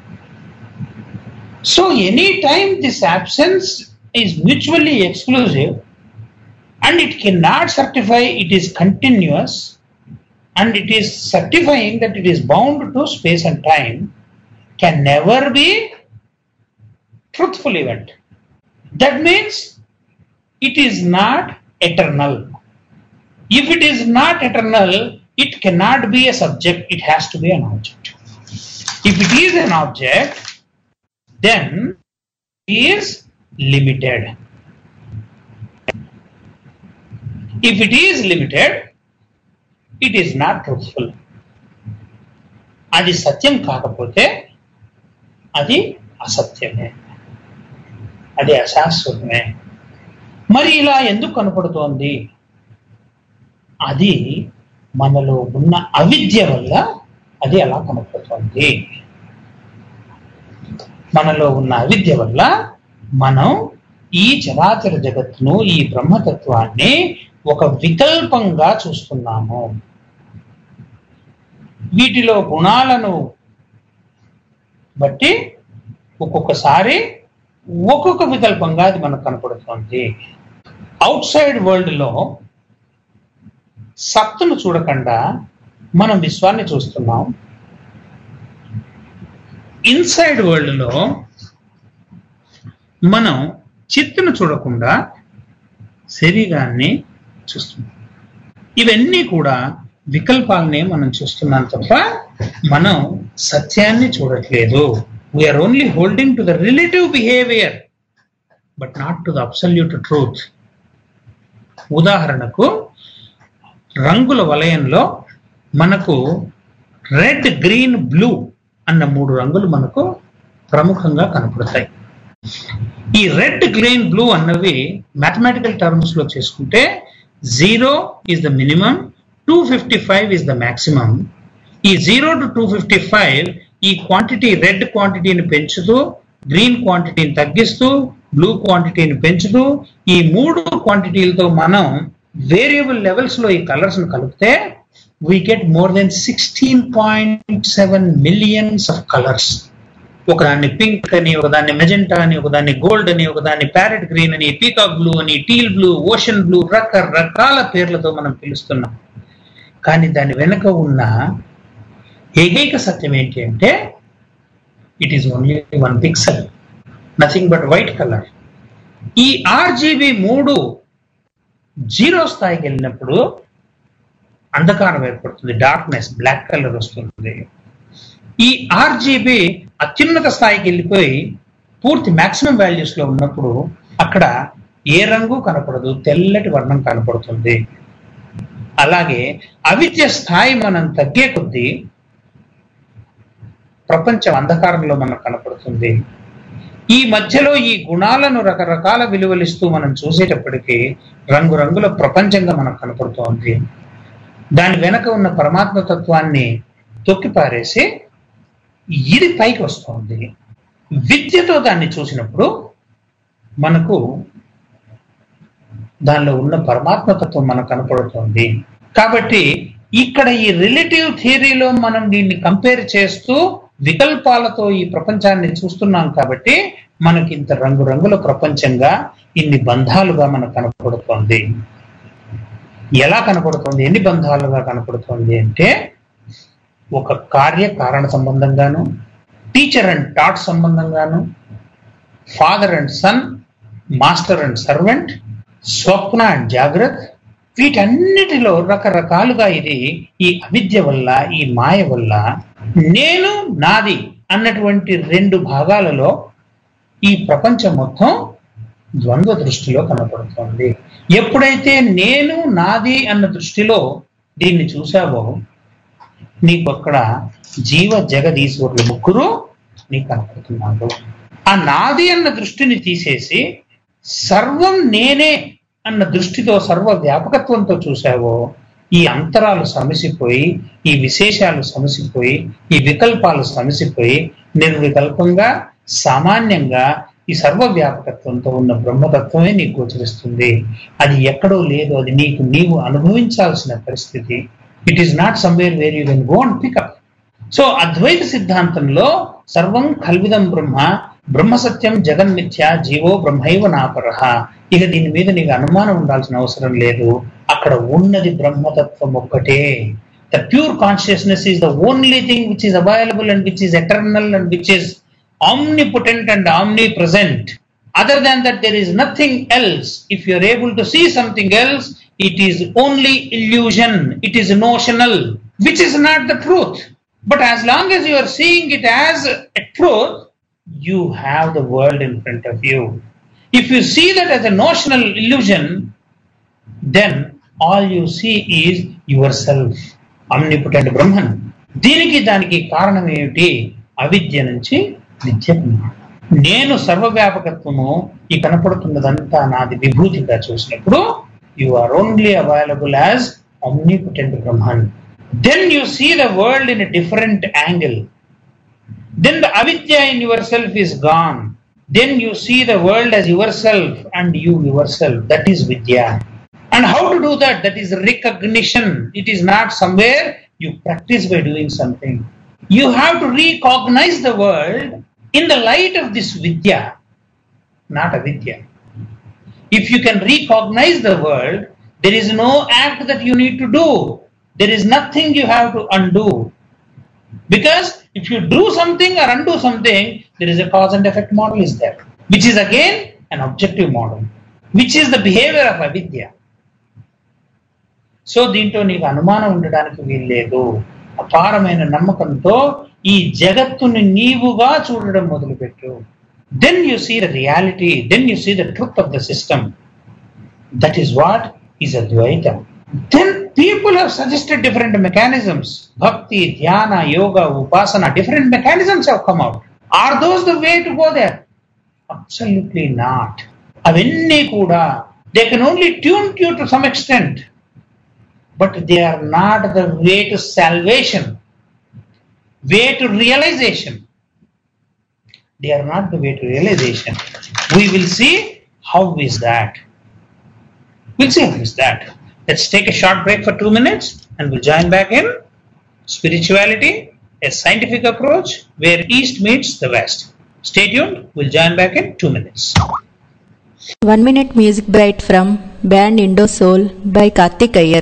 so any time this absence is mutually exclusive and it can not certify it is continuous and it is certifying that it is bound to space and time can never be truthful event that means it is not eternal if it is not eternal it cannot be a subject it has to be an object if it is an object then it is limited if it is limited it is not truthful అది సత్యం కాకపోతే అది అసత్యమే అది అశాశ్వతమే మరి ఇలా ఎందుకు కనపడుతోంది అది మనలో ఉన్న అవిద్య వల్ల అది అలా కనపడుతోంది మనలో ఉన్న అవిద్య వల్ల మనం ఈ చరాచర జగత్తును ఈ బ్రహ్మతత్వాన్ని ఒక వికల్పంగా చూస్తున్నాము వీటిలో గుణాలను బట్టి ఒక్కొక్కసారి ఒక్కొక్క వికల్పంగా అది మనకు కనపడుతుంది అవుట్ సైడ్ వరల్డ్ లో సత్తును చూడకుండా మనం విశ్వాన్ని చూస్తున్నాం ఇన్సైడ్ వరల్డ్ లో మనం చిత్తును చూడకుండా శరీరాన్ని చూస్తున్నాం ఇవన్నీ కూడా వికల్పాలనే మనం చూస్తున్నాం తప్ప మనం సత్యాన్ని చూడట్లేదు we are only holding to the relative behaviour but not to the absolute truth ఉదాహరణకు రంగుల వలయంలో మనకు రెడ్ గ్రీన్ బ్లూ అన్న మూడు రంగులు మనకు ప్రముఖంగా కనపడతాయి ఈ రెడ్ గ్రీన్ బ్లూ అన్నవి మ్యాథమెటికల్ టర్మ్స్ లో చేసుకుంటే zero is the minimum two fifty five is the maximum ఈ zero to two fifty five ఈ క్వాంటిటీ రెడ్ క్వాంటిటీని పెంచుతూ గ్రీన్ క్వాంటిటీని తగ్గిస్తూ బ్లూ క్వాంటిటీని పెంచుతూ ఈ మూడు క్వాంటిటీలతో మనం వేరియబుల్ లెవెల్స్ లో ఈ కలర్స్ ను కలిపితే we get more than sixteen point seven millions of colours ఒకదాన్ని పింక్ అని ఒకదాన్ని మెజెంటా అని ఒకదాన్ని గోల్డ్ అని ఒకదాన్ని ప్యారెట్ గ్రీన్ అని పీకాక్ బ్లూ అని టీల్ బ్లూ ఓషన్ బ్లూ రకరకాల పేర్లతో మనం పిలుస్తున్నాం కానీ దాని వెనుక ఉన్న ఏకైక సత్యం ఏంటి అంటే it is only one pixel nothing but white colour ఈ ఆర్జీబీ మూడు జీరో స్థాయికి వెళ్ళినప్పుడు అంధకారం ఏర్పడుతుంది డార్క్నెస్ బ్లాక్ కలర్ వస్తుంది ఈ ఆర్జీబీ అత్యున్నత స్థాయికి వెళ్ళిపోయి పూర్తి మాక్సిమం వాల్యూస్ లో ఉన్నప్పుడు అక్కడ ఏ రంగు కనపడదు తెల్లటి వర్ణం కనపడుతుంది అలాగే అవిద్య స్థాయి మనం తగ్గే కొద్దీ ప్రపంచం అంధకారంలో మనకు కనపడుతుంది ఈ మధ్యలో ఈ గుణాలను రకరకాల విలువలిస్తూ మనం చూసేటప్పటికీ రంగురంగుల ప్రపంచంగా మనకు కనపడుతోంది దాని వెనక ఉన్న పరమాత్మ తత్వాన్ని తొక్కిపారేసి ఇది పైకి వస్తుంది విద్యతో దాన్ని చూసినప్పుడు మనకు దానిలో ఉన్న పరమాత్మ తత్వం మనకు కనపడుతుంది కాబట్టి ఇక్కడ ఈ రిలేటివ్ థియరీలో మనం దీన్ని కంపేర్ చేస్తూ వికల్పాలతో ఈ ప్రపంచాన్ని చూస్తున్నాం కాబట్టి మనకి ఇంత రంగురంగుల ప్రపంచంగా ఇన్ని బంధాలుగా మనకు కనపడుతోంది ఎలా కనపడుతుంది ఎన్ని బంధాలుగా కనపడుతుంది అంటే ఒక కార్య కారణ సంబంధంగాను టీచర్ అండ్ టాట్ సంబంధంగాను father and son master and servant స్వప్న అండ్ జాగ్రత్త వీటన్నిటిలో రకరకాలుగా ఇది ఈ అవిద్య వల్ల ఈ మాయ వల్ల నేను నాది అన్నటువంటి రెండు భాగాలలో ఈ ప్రపంచం మొత్తం ద్వంద్వ దృష్టిలో కనపడుతోంది ఎప్పుడైతే నేను నాది అన్న దృష్టిలో దీన్ని చూసావో నీకు అక్కడ జీవ జగదీశ్వరులు ముగ్గురు నీకు కనపడుతున్నారు ఆ నాది అన్న దృష్టిని తీసేసి సర్వం నేనే అన్న దృష్టితో సర్వ వ్యాపకత్వంతో చూసావో ఈ అంతరాలు సమసిపోయి ఈ విశేషాలు సమసిపోయి ఈ వికల్పాలు సమసిపోయి నిర్వికల్పంగా సామాన్యంగా ఈ సర్వ వ్యాపకత్వంతో ఉన్న బ్రహ్మతత్వమే నీకు గోచరిస్తుంది అది ఎక్కడో లేదు అది నీకు నీవు అనుభవించాల్సిన పరిస్థితి it is not somewhere where you can go and pick up so అద్వైత సిద్ధాంతంలో సర్వం కల్విదం బ్రహ్మ బ్రహ్మ సత్యం జగన్మిథ్య జీవో బ్రహ్మైవ నాపరహ ఇక దీని మీద నీకు అనుమానం ఉండాల్సిన అవసరం లేదు అక్కడ ఉన్నది బ్రహ్మతత్వం ఒక్కటే the pure consciousness is the only thing which is available and which is eternal and which is omnipotent and omnipresent. Other than that, there is nothing else. If you are able to see something else, it is only illusion, it is notional, which is not the truth. But as long as you are seeing it as a truth, you have the world in front of you. If you see that as a notional illusion, then all you see is yourself, omnipotent Brahman. దీనికి దానికి కారణం ఏమిటి అవిద్య నుంచి విద్యకు నేను సర్వవ్యాపకత్వము ఈ కనపడుతున్నదంతా నాది విభూతిగా చూసినప్పుడు you are only available as omnipotent Brahman. Then you see the world in a different angle. Then the avidya in yourself is gone. Then you see the world as yourself and you yourself. That is vidya. And how to do that? That is recognition. It is not somewhere you practice by doing something. You have to recognize the world in the light of this vidya, not avidya. If you can recognize the world, there is no act that you need to do. There is nothing you have to undo. Because if you do something or undo something, there is a cause and effect model is there, which is again an objective model, which is the behavior of avidya. So దీంట్లో నీకు అనుమానం ఉండడానికి వీల్లేదు అపారమైన నమ్మకంతో ఈ జగత్తుని నీవుగా చూడడం మొదలుపెట్టు then you see the reality then you see the truth of the system that is what is Advaitam then people have suggested different mechanisms bhakti dhyana yoga upasana different mechanisms have come out are those the way to go there absolutely not అవన్నీ కూడా they can only tune you to some extent but they are not the way to salvation, way to realization. They are not the way to realization. We will see how is that. We'll see how is that. Let's take a short break for two minutes and we'll join back in spirituality, a scientific approach where East meets the West. Stay tuned. We'll join back in two minutes. One minute music bite from band Indo Soul by Karthik Iyer.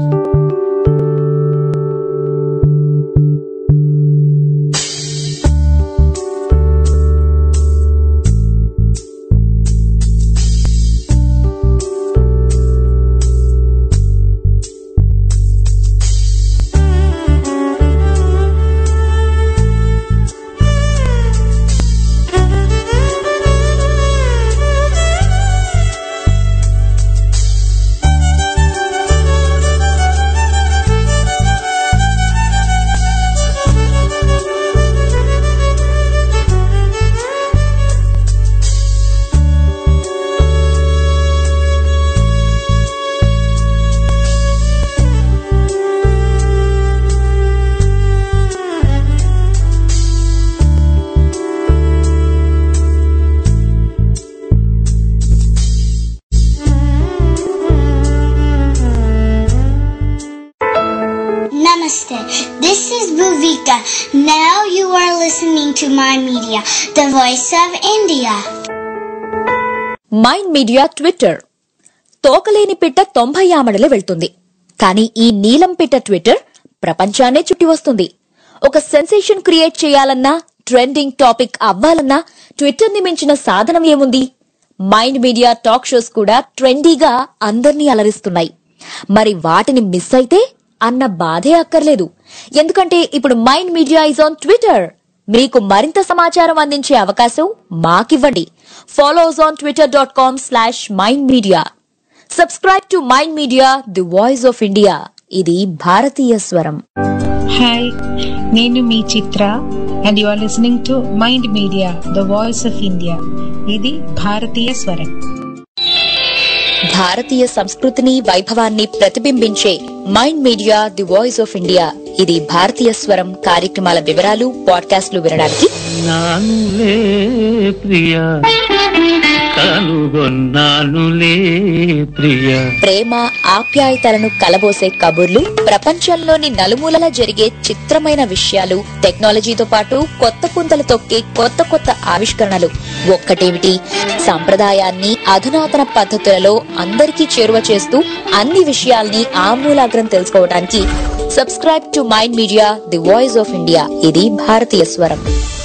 Namaste. This is Bhuvika. Now you are listening to my media, the voice of India. Mind media Twitter తోకలేని పిట్ట తొంభై ఆమడలే వెళ్తుంది కానీ ఈ నీలం పిట్ట Twitter ప్రపంచాన్నే చుట్టి వస్తుంది ఒక సెన్సేషన్ క్రియేట్ చేయాలన్నా ట్రెండింగ్ టాపిక్ అవ్వాలన్నా ట్విట్టర్ ని మించిన సాధనం ఏముంది మైండ్ మీడియా టాక్ షోస్ కూడా ట్రెండీగా అందర్నీ అలరిస్తున్నాయి మరి వాటిని మిస్ అయితే అన్న బాధే అక్కర్లేదు ఎందుకంటే ఇప్పుడు mind media is on Twitter మీకు మరింత సమాచారం అందించే అవకాశం మాకివ్వండి follow us on Twitter dot com slash mind media subscribe to mind media the voice of India ఇది భారతీయ స్వరం హాయ్ నేను మీ Chitra and you are listening to mind media the voice of India ఇది భారతీయ స్వరం భారతీయ సంస్కృతిని వైభవాన్ని ప్రతిబింబించే mind media the voice of India ఇది భారతీయ స్వరం కార్యక్రమాల వివరాలు పాడ్కాస్ట్లు వినడానికి నానులే ప్రియ కనుగొన్నానులే ప్రియ ప్రేమ ఆప్యాయతలను కలబోసే కబుర్లు ప్రపంచంలోని నలుమూలలా జరిగే చిత్రమైన విషయాలు టెక్నాలజీతో పాటు కొత్త పుంతలు తొక్కే కొత్త కొత్త ఆవిష్కరణలు ఒక్కటేమిటి సంప్రదాయాన్ని అధునాతన పద్ధతులలో అందరికీ చేరువ చేస్తూ అన్ని విషయాల్ని ఆమూలాగ్రం తెలుసుకోవడానికి subscribe to mind media the voice of India ఇది భారతీయ స్వరం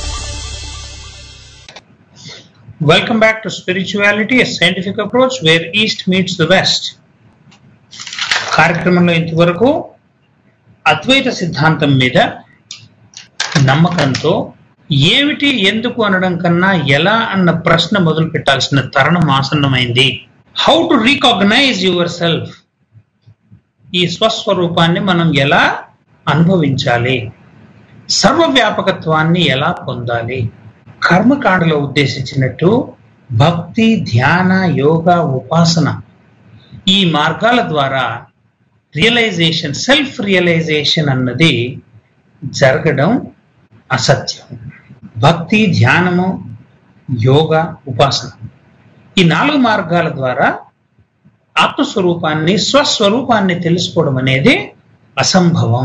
Welcome back to Spirituality, a scientific approach where East meets the West. కార్యక్రమంలో ఇంతవరకు అద్వైత సిద్ధాంతం మీద నమ్మకంతో ఏమిటి ఎందుకు అనడం కన్నా ఎలా అన్న ప్రశ్న మొదలు పెట్టాల్సిన తరుణం ఆసన్నమైంది how to recognise yourself ఈ స్వస్వరూపాన్ని మనం ఎలా అనుభవించాలి సర్వవ్యాపకత్వాన్ని ఎలా పొందాలి కర్మకాండలో ఉద్దేశించినట్టు భక్తి ధ్యాన యోగ ఉపాసన ఈ మార్గాల ద్వారా రియలైజేషన్ సెల్ఫ్ రియలైజేషన్ అన్నది జరగడం అసత్యం భక్తి ధ్యానము యోగ ఉపాసన ఈ నాలుగు మార్గాల ద్వారా ఆత్మస్వరూపాన్ని స్వస్వరూపాన్ని తెలుసుకోవడం అనేది అసంభవం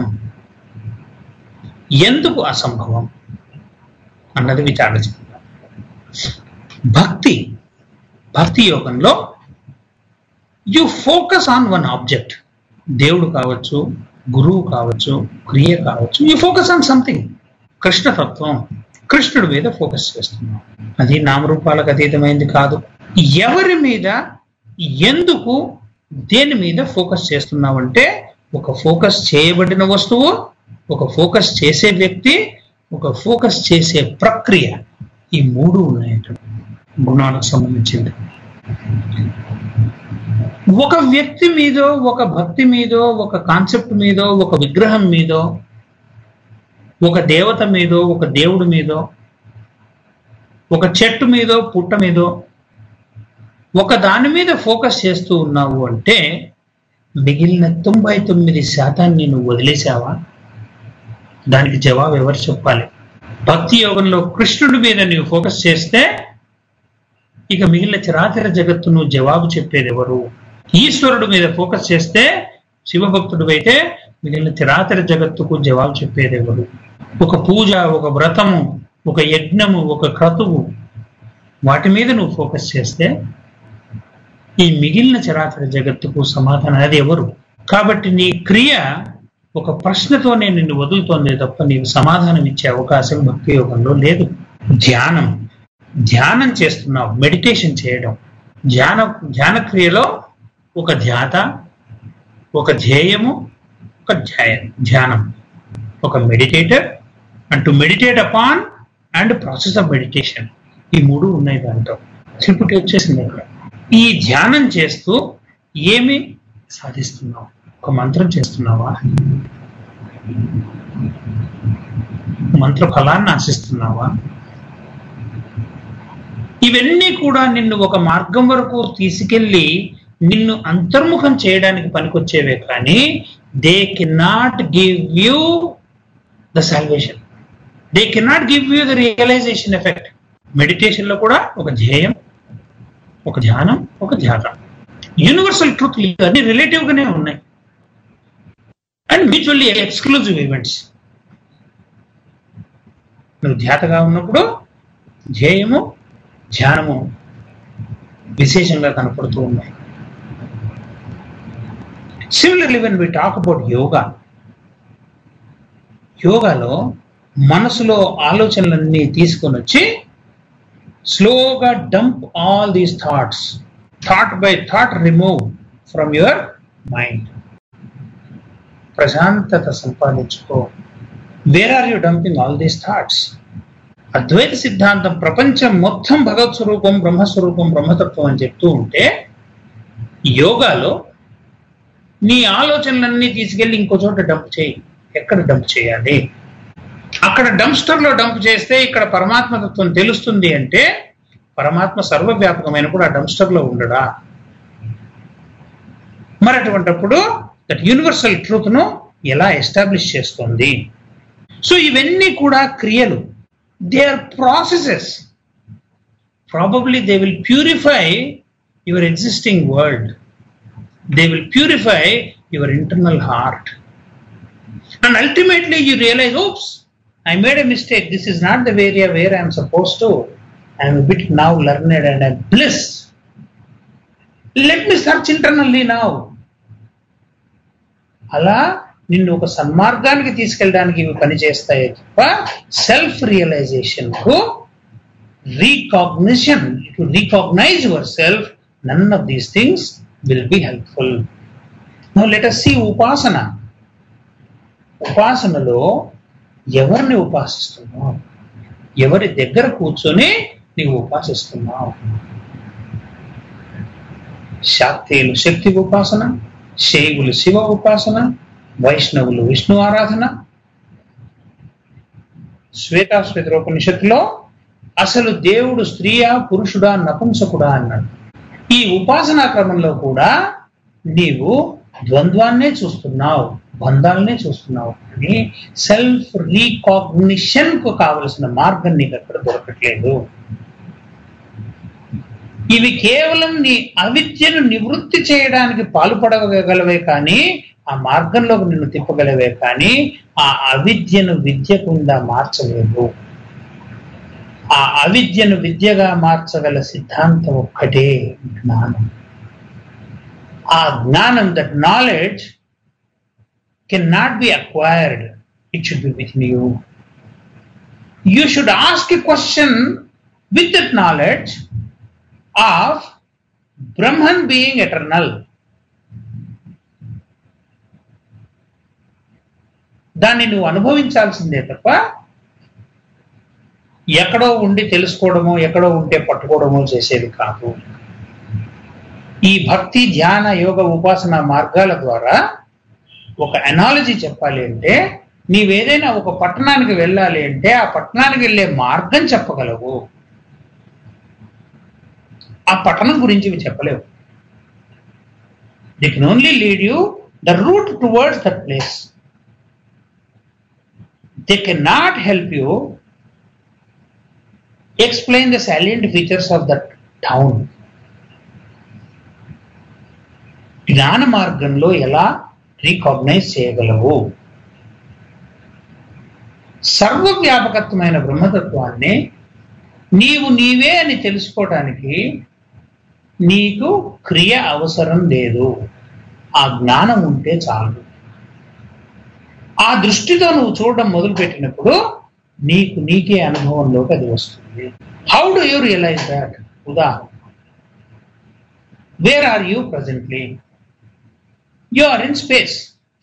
ఎందుకు అసంభవం అన్నది విచారణ చేద్దాం భక్తి భక్తి యోగంలో you focus on one object దేవుడు కావచ్చు గురువు కావచ్చు క్రియ కావచ్చు యు ఫోకస్ ఆన్ సంథింగ్ కృష్ణతత్వం కృష్ణుడి మీద ఫోకస్ చేస్తున్నాం అది నామరూపాలకు అతీతమైంది కాదు ఎవరి మీద ఎందుకు దేని మీద ఫోకస్ చేస్తున్నావంటే ఒక ఫోకస్ చేయబడిన వస్తువు ఒక ఫోకస్ చేసే వ్యక్తి ఒక ఫోకస్ చేసే ప్రక్రియ ఈ మూడు ఉన్నాయి అక్కడ గుణాలకు సంబంధించింది ఒక వ్యక్తి మీదో ఒక భక్తి మీదో ఒక కాన్సెప్ట్ మీదో ఒక విగ్రహం మీదో ఒక దేవత మీదో ఒక దేవుడి మీదో ఒక చెట్టు మీదో పుట్ట మీదో ఒక దాని మీద ఫోకస్ చేస్తూ ఉన్నావు అంటే మిగిలిన తొంభై తొమ్మిది శాతాన్ని నువ్వు వదిలేసావా దానికి జవాబు ఎవరు చెప్పాలి భక్తి యోగంలో కృష్ణుడి మీద నువ్వు ఫోకస్ చేస్తే ఇక మిగిలిన చరాచర జగత్తును జవాబు చెప్పేది ఎవరు ఈశ్వరుడు మీద ఫోకస్ చేస్తే శివభక్తుడు అయితే మిగిలిన చరాచర జగత్తుకు జవాబు చెప్పేది ఎవరు ఒక పూజ ఒక వ్రతము ఒక యజ్ఞము ఒక క్రతువు వాటి మీద నువ్వు ఫోకస్ చేస్తే ఈ మిగిలిన చరాచర జగత్తుకు సమాధానం అది ఎవరు కాబట్టి నీ క్రియ ఒక ప్రశ్నతోనే నిన్ను వదులుతోంది తప్ప నీవు సమాధానం ఇచ్చే అవకాశం భక్తి యోగంలో లేదు ధ్యానం ధ్యానం చేస్తున్నావు మెడిటేషన్ చేయడం ధ్యాన ధ్యాన క్రియలో ఒక ధ్యాత ఒక ధ్యేయము ఒక ధ్యాయ ధ్యానం ఒక meditator and to meditate upon and process of meditation ఈ మూడు ఉన్నాయి దాంట్లో త్రిపుటి వచ్చేసింది అక్కడ ఈ ధ్యానం చేస్తూ ఏమి సాధిస్తున్నావు ఒక మంత్రం చేస్తున్నావా మంత్ర ఫలాన్ని ఆశిస్తున్నావా ఇవన్నీ కూడా నిన్ను ఒక మార్గం వరకు తీసుకెళ్లి నిన్ను అంతర్ముఖం చేయడానికి పనికొచ్చేవే కానీ they cannot give you the salvation they cannot give you the realisation effect meditation లో కూడా ఒక ధ్యేయం ఒక ధ్యానం ఒక ధ్యానం యూనివర్సల్ ట్రూత్ అన్ని రిలేటివ్ గానే ఉన్నాయి అండ్ మ్యూచువల్లీ ఎక్స్క్లూజివ్ ఈవెంట్స్ నువ్వు ధ్యాతగా ఉన్నప్పుడు ధ్యేయము ధ్యానము విశేషంగా కనపడుతూ ఉన్నాయి similarly when we talk about yoga యోగాలో మనసులో ఆలోచనలన్నీ తీసుకొని వచ్చి స్లోగా dump all these thoughts thought by thought remove from your mind ప్రశాంతత సంపాదించుకో where are you dumping all these thoughts Advaita సిద్ధాంతం ప్రపంచం మొత్తం భగవత్ స్వరూపం బ్రహ్మస్వరూపం బ్రహ్మతత్వం అని చెప్తూ ఉంటే యోగాలో నీ ఆలోచనలన్నీ తీసుకెళ్ళి ఇంకో చోట డంప్ చేయి ఎక్కడ డంప్ చేయాలి అక్కడ డంప్స్టర్ లో డంప్ చేస్తే ఇక్కడ పరమాత్మ తత్వం తెలుస్తుంది అంటే పరమాత్మ సర్వవ్యాపకమైనప్పుడు ఆ డంప్స్టర్ లో ఉండడా మరి అటువంటప్పుడు దట్ యూనివర్సల్ ట్రూత్ ను ఎలా ఎస్టాబ్లిష్ చేస్తుంది సో ఇవన్నీ కూడా క్రియలు they are processes probably they will purify your existing world they will purify your internal heart. And ultimately, you realize, oops, I made a mistake. This is not the area where I'm supposed to. I'm a bit now learned and I'm bliss. Let me search internally now. అలా నిన్ను ఒక సన్మార్గానికి తీసుకెళ్ళడానికి ఇవి పనిచేస్తాయి తప్ప self realisation కు recognition to recognise yourself none of these things will be helpful. Now let us see ఉపాసన ఉపాసనలో ఎవరిని ఉపాసిస్తున్నావు ఎవరి దగ్గర కూర్చొని నీవు ఉపాసిస్తున్నావు శాక్తేయులు శక్తి ఉపాసన శైవులు శివ ఉపాసన వైష్ణవులు విష్ణు ఆరాధన శ్వేతాశ్వేతోపనిషత్తులో అసలు దేవుడు స్త్రీయా పురుషుడా నపుంసకుడా అన్నాడు ఈ ఉపాసనా క్రమంలో కూడా నీవు ద్వంద్వాన్నే చూస్తున్నావు బంధాలనే చూస్తున్నావు కానీ సెల్ఫ్ రీకాగ్నిషన్ కు కావలసిన మార్గం నీకు అక్కడ దొరకట్లేదు ఇవి కేవలం నీ అవిద్యను నివృత్తి చేయడానికి పాల్పడగలవే కానీ ఆ మార్గంలోకి నిన్ను తిప్పగలవే కానీ ఆ అవిద్యను విద్యకుండా మార్చలేదు ఆ అవిద్యను విద్యగా మార్చగల సిద్ధాంతం ఒక్కటే జ్ఞానం ఆ జ్ఞానం that knowledge can not be acquired it should be with you you should ask a question with that knowledge of Brahman being eternal దాన్ని నువ్వు అనుభవించాల్సిందే తప్ప ఎక్కడో ఉండి తెలుసుకోవడమో ఎక్కడో ఉంటే పట్టుకోవడమో చేసేది కాదు ఈ భక్తి ధ్యాన యోగ ఉపాసన మార్గాల ద్వారా ఒక అనాలజీ చెప్పాలి అంటే నీవేదైనా ఒక పట్టణానికి వెళ్ళాలి అంటే ఆ పట్టణానికి వెళ్ళే మార్గం చెప్పగలవు ఆ పట్టణం గురించి ఇవి చెప్పలేవు they can only lead you the route towards that place they can not help you explain the salient features of that town. జ్ఞాన మార్గంలో ఎలా రీకాగ్నైజ్ చేయగలవు సర్వవ్యాపకత్వమైన బ్రహ్మతత్వాన్ని నీవు నీవే అని తెలుసుకోవటానికి నీకు క్రియ అవసరం లేదు ఆ జ్ఞానం ఉంటే చాలు ఆ దృష్టితో నువ్వు చూడడం మొదలుపెట్టినప్పుడు నీకు నీకే అనుభవంలోకి అది వస్తుంది how do you realise that ఉదాహరణ where are you presently you are in space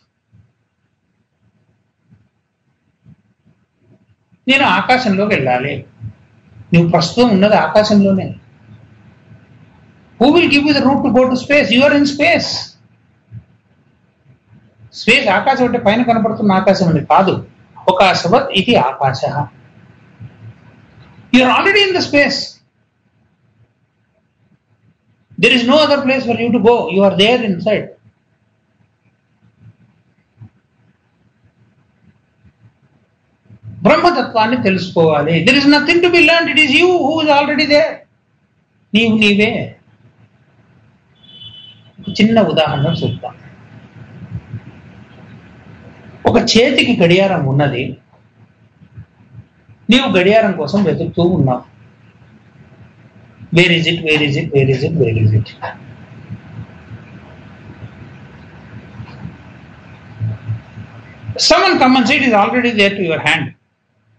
నేను ఆకాశంలోకి వెళ్ళాలి నువ్వు ప్రస్తుతం ఉన్నది ఆకాశంలోనే who will give you the route to go to space you are in space space ఆకాశం అంటే పైన కనపడుతున్న ఆకాశం అని కాదు అవకాశవత్ ఇది ఆకాశ you are already in the space there is no other place for you to go you are there inside బ్రహ్మతత్వాన్ని తెలుసుకోవాలి there is nothing to be learn it is you who is already there నీవు నీవే చిన్న ఉదాహరణ చూద్దాం ఒక చేతికి గడియారం ఉన్నది నీవు గడియారం కోసం వెతుకుతూ ఉన్నావు where is it where is it where is it where is it someone come and say it is already there to your hand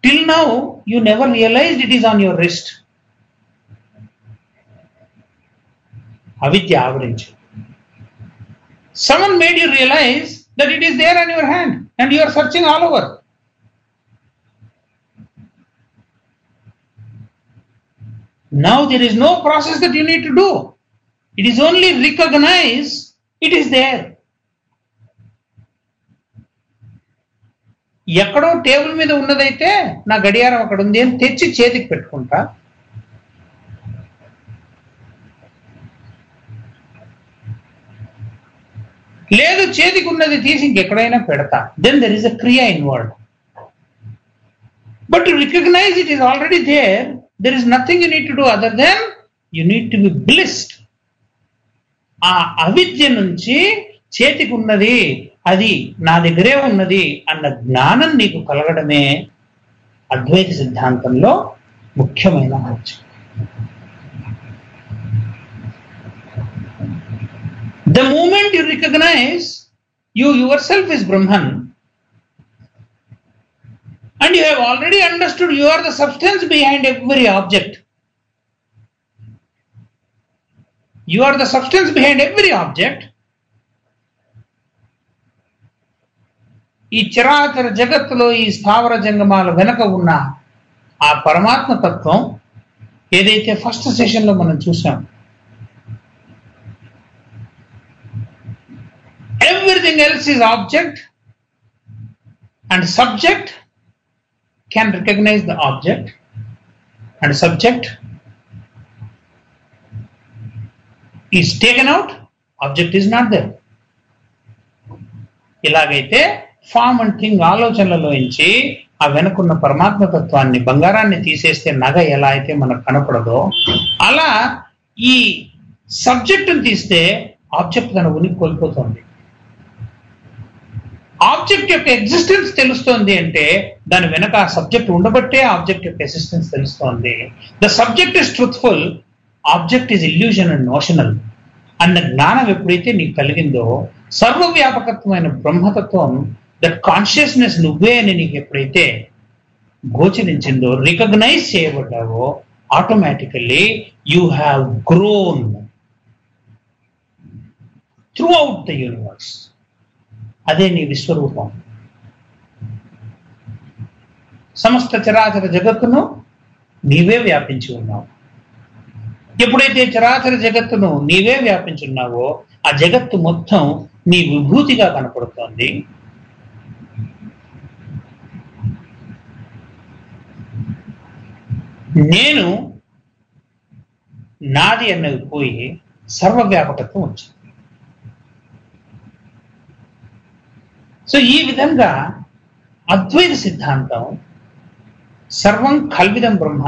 till now you never realized it is on your wrist అవిద్య ఆవరించి someone made you realize that it is there on your hand and you are searching all over now there is no process that you need to do it is only recognize it is there ఎక్కడో table మీద ఉన్నదైతే నా గడియారం అక్కడ ఉంది అని తెచ్చి చేతికి పెట్టుకుంటా లేదు చేతికి ఉన్నది తీసి ఇంకెక్కడైనా పెడతా దెన్ దెర్ ఇస్ అ క్రియా involve but to recognise it is already there there is nothing you need to do other than you need to be blissed ఆ అవిద్య నుంచి చేతికి ఉన్నది అది నా దగ్గరే ఉన్నది అన్న జ్ఞానం నీకు కలగడమే అద్వైత సిద్ధాంతంలో ముఖ్యమైన అంశం The moment you recognize you yourself is Brahman, and you have already understood you are the substance behind every object. You are the substance behind every object. ఈ చరాచర జగత్తులో ఈ స్థావర జంగమాల వెనక ఉన్న ఆ పరమాత్మ తత్వం ఏదైతే ఫస్ట్ సెషన్లో మనం చూసాం everything else is object and subject can recognize the object and subject is taken out object is not there ఇలాగైతే ఫామ్ అండ్ థింగ్ ఆలోచనలలో నుంచి ఆ వెనుకున్న పరమాత్మ తత్వాన్ని బంగారాన్ని తీసేస్తే నగ ఎలా అయితే మనకు కనపడదో అలా ఈ సబ్జెక్టును తీస్తే ఆబ్జెక్ట్ తన ఉనికి కోల్పోతుంది ఆబ్జెక్ట్ యొక్క ఎగ్జిస్టెన్స్ తెలుస్తోంది అంటే దాని వెనక ఆ సబ్జెక్ట్ ఉండబట్టే ఆబ్జెక్ట్ యొక్క ఎగ్జిస్టెన్స్ తెలుస్తోంది the subject is truthful object is illusion and notional అన్న జ్ఞానం ఎప్పుడైతే నీకు కలిగిందో సర్వవ్యాపకత్వమైన బ్రహ్మతత్వం దట్ కాన్షియస్నెస్ నువ్వే అని నీకు ఎప్పుడైతే గోచరించిందో రికగ్నైజ్ చేయబడ్డావో automatically you have grown throughout the universe అదే నీ విశ్వరూపం సమస్త చరాచర జగత్తును నీవే వ్యాపించి ఉన్నావు ఎప్పుడైతే చరాచర జగత్తును నీవే వ్యాపించున్నావో ఆ జగత్తు మొత్తం నీ విభూతిగా కనపడుతోంది నేను నాది అన్నది పోయి సర్వవ్యాపకత్వం వచ్చింది సో ఈ విధంగా అద్వైత సిద్ధాంతం సర్వం కల్విదం బ్రహ్మ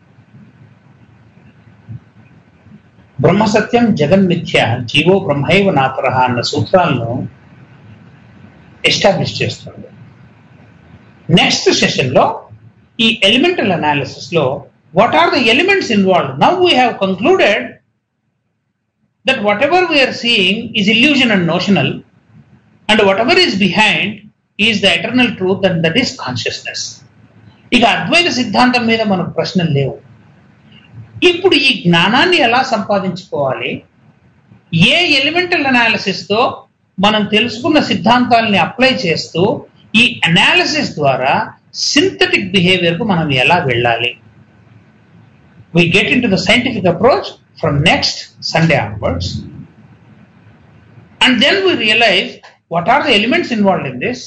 బ్రహ్మ సత్యం జగన్మిథ్య జీవో బ్రహ్మైవ నాపరహ అన్న సూత్రాలను ఎస్టాబ్లిష్ చేస్తుంది నెక్స్ట్ సెషన్లో ఈ ఎలిమెంటల్ అనాలిసిస్ లో what are the elements involve now we have concluded that whatever we are seeing is illusion and notional and whatever is behind is the eternal truth and that is consciousness ఇక అద్వైత సిద్ధాంతం మీద మనకు ప్రశ్నలు లేవు ఇప్పుడు ఈ జ్ఞానాన్ని ఎలా సంపాదించుకోవాలి ఏ ఎలిమెంటల్ అనాలిసిస్ తో మనం తెలుసుకున్న సిద్ధాంతాలని అప్లై చేస్తూ ఈ అనాలిసిస్ ద్వారా సింథటిక్ బిహేవియర్ కు మనం ఎలా వెళ్ళాలి we get into the scientific approach from next Sunday onwards. And then we realize what are the elements involved in this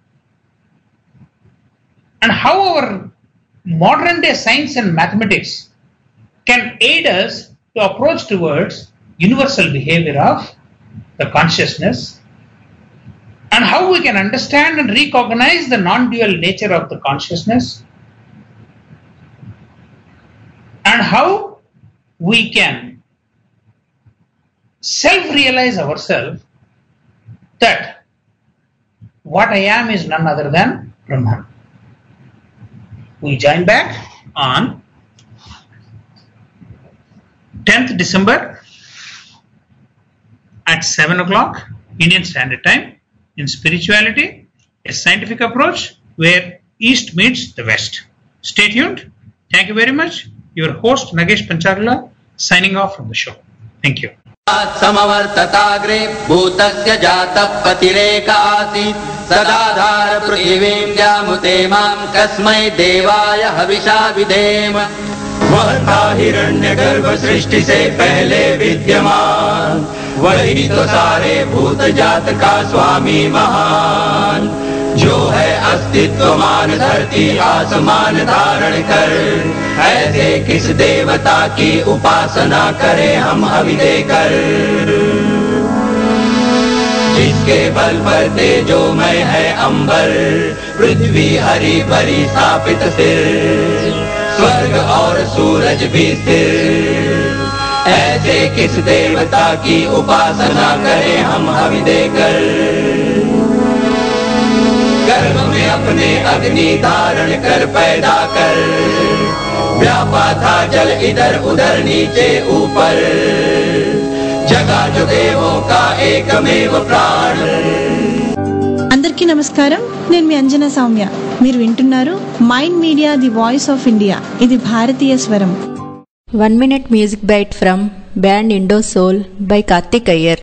and how our modern day science and mathematics can aid us to approach towards universal behavior of the consciousness and how we can understand and recognize the non-dual nature of the consciousness and how we can self realize ourselves that what I am is none other than Brahman. We join back on 10th December at 7 o'clock Indian Standard Time in spirituality, a scientific approach where East meets the West. Stay tuned. Thank you very much. Your host Nagesh Panchagla signing off from the show. Thank you. समवर्तताग्रे भूतस्य जातः पतिरेक आसीत् सदाधार पृथिवीं जामुते मां कस्मै देवाय हविषा विधेम वह था हिरण्य गर्भ सृष्टि से पहले विद्यमान वही तो सारे भूत जात का स्वामी महान जो है अस्तित्वमान धरती आसमान धारण कर ऐसे किस देवता की उपासना करें हम हवि देकर जिसके बल पर तेजोमय है अंबर पृथ्वी हरी भरी स्थापित सिर स्वर्ग और सूरज भी स्थिर ऐसे किस देवता की उपासना करें हम हवि देकर गर्भ में अपने अग्नि धारण कर पैदा कर व्यापा था जल इधर उधर नीचे ऊपर जगा जो देवों का एकमेव प्राण అందరికీ నమస్కారం నేను మీ అంజనా సౌమ్య మీరు వింటున్నారు mind media the voice of India ఇది భారతీయ స్వరం one minute music bite from band Indo Soul by Karthik Iyer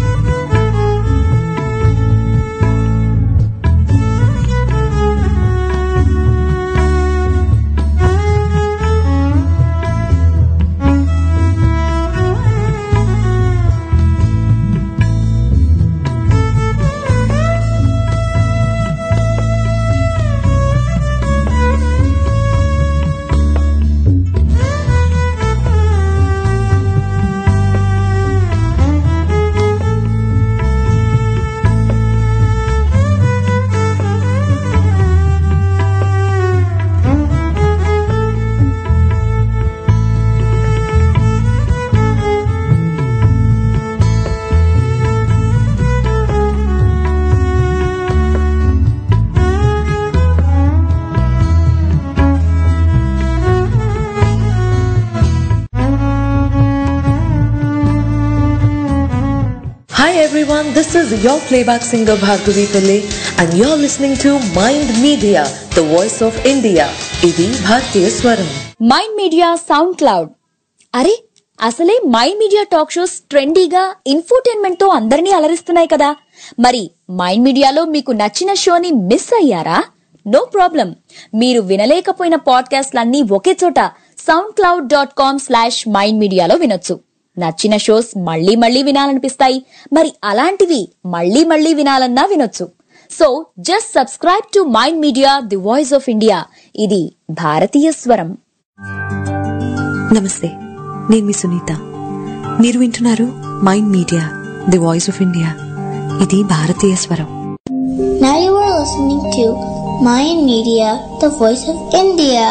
Hi everyone, this is your playback singer Bhargavi Pillai and you're listening to Mind Media, the voice of India. ఇది భారతీయ స్వరం mind media sound SoundCloud అరే అసలే mind media talk shows ట్రెండీగా infotainment తో అందరినీ అలరిస్తున్నాయి కదా మరి మైండ్ మీడియాలో మీకు నచ్చిన షోని మిస్ అయ్యారా నో ప్రాబ్లం మీరు వినలేకపోయిన పాడ్కాస్ట్లన్నీ ఒకే చోట SoundCloud dot com slash mind మీడియాలో వినొచ్చు నచ్చిన షోస్ మళ్ళీ మళ్ళీ వినాలనిపిస్తాయి మరి అలాంటివి మళ్ళీ మళ్ళీ వినాలన్నా వినొచ్చు so just subscribe to mind media the voice of India ఇది భారతీయ స్వరం నమస్తే నేను మీ సునీత మీరు వింటున్నారు mind media the voice of India ఇది భారతీయ స్వరం Now you are listening to Mayan Media, the voice of India.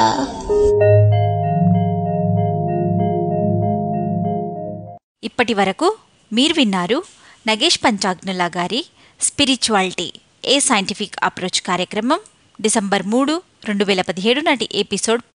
ఇప్పటి వరకు మీరు విన్నారు నగేష్ పంచాగ్నుల గారి స్పిరిచువాలిటీ ఏ సైంటిఫిక్ అప్రోచ్ కార్యక్రమం డిసెంబర్ మూడు రెండు వేల పదిహేడు నాటి ఎపిసోడ్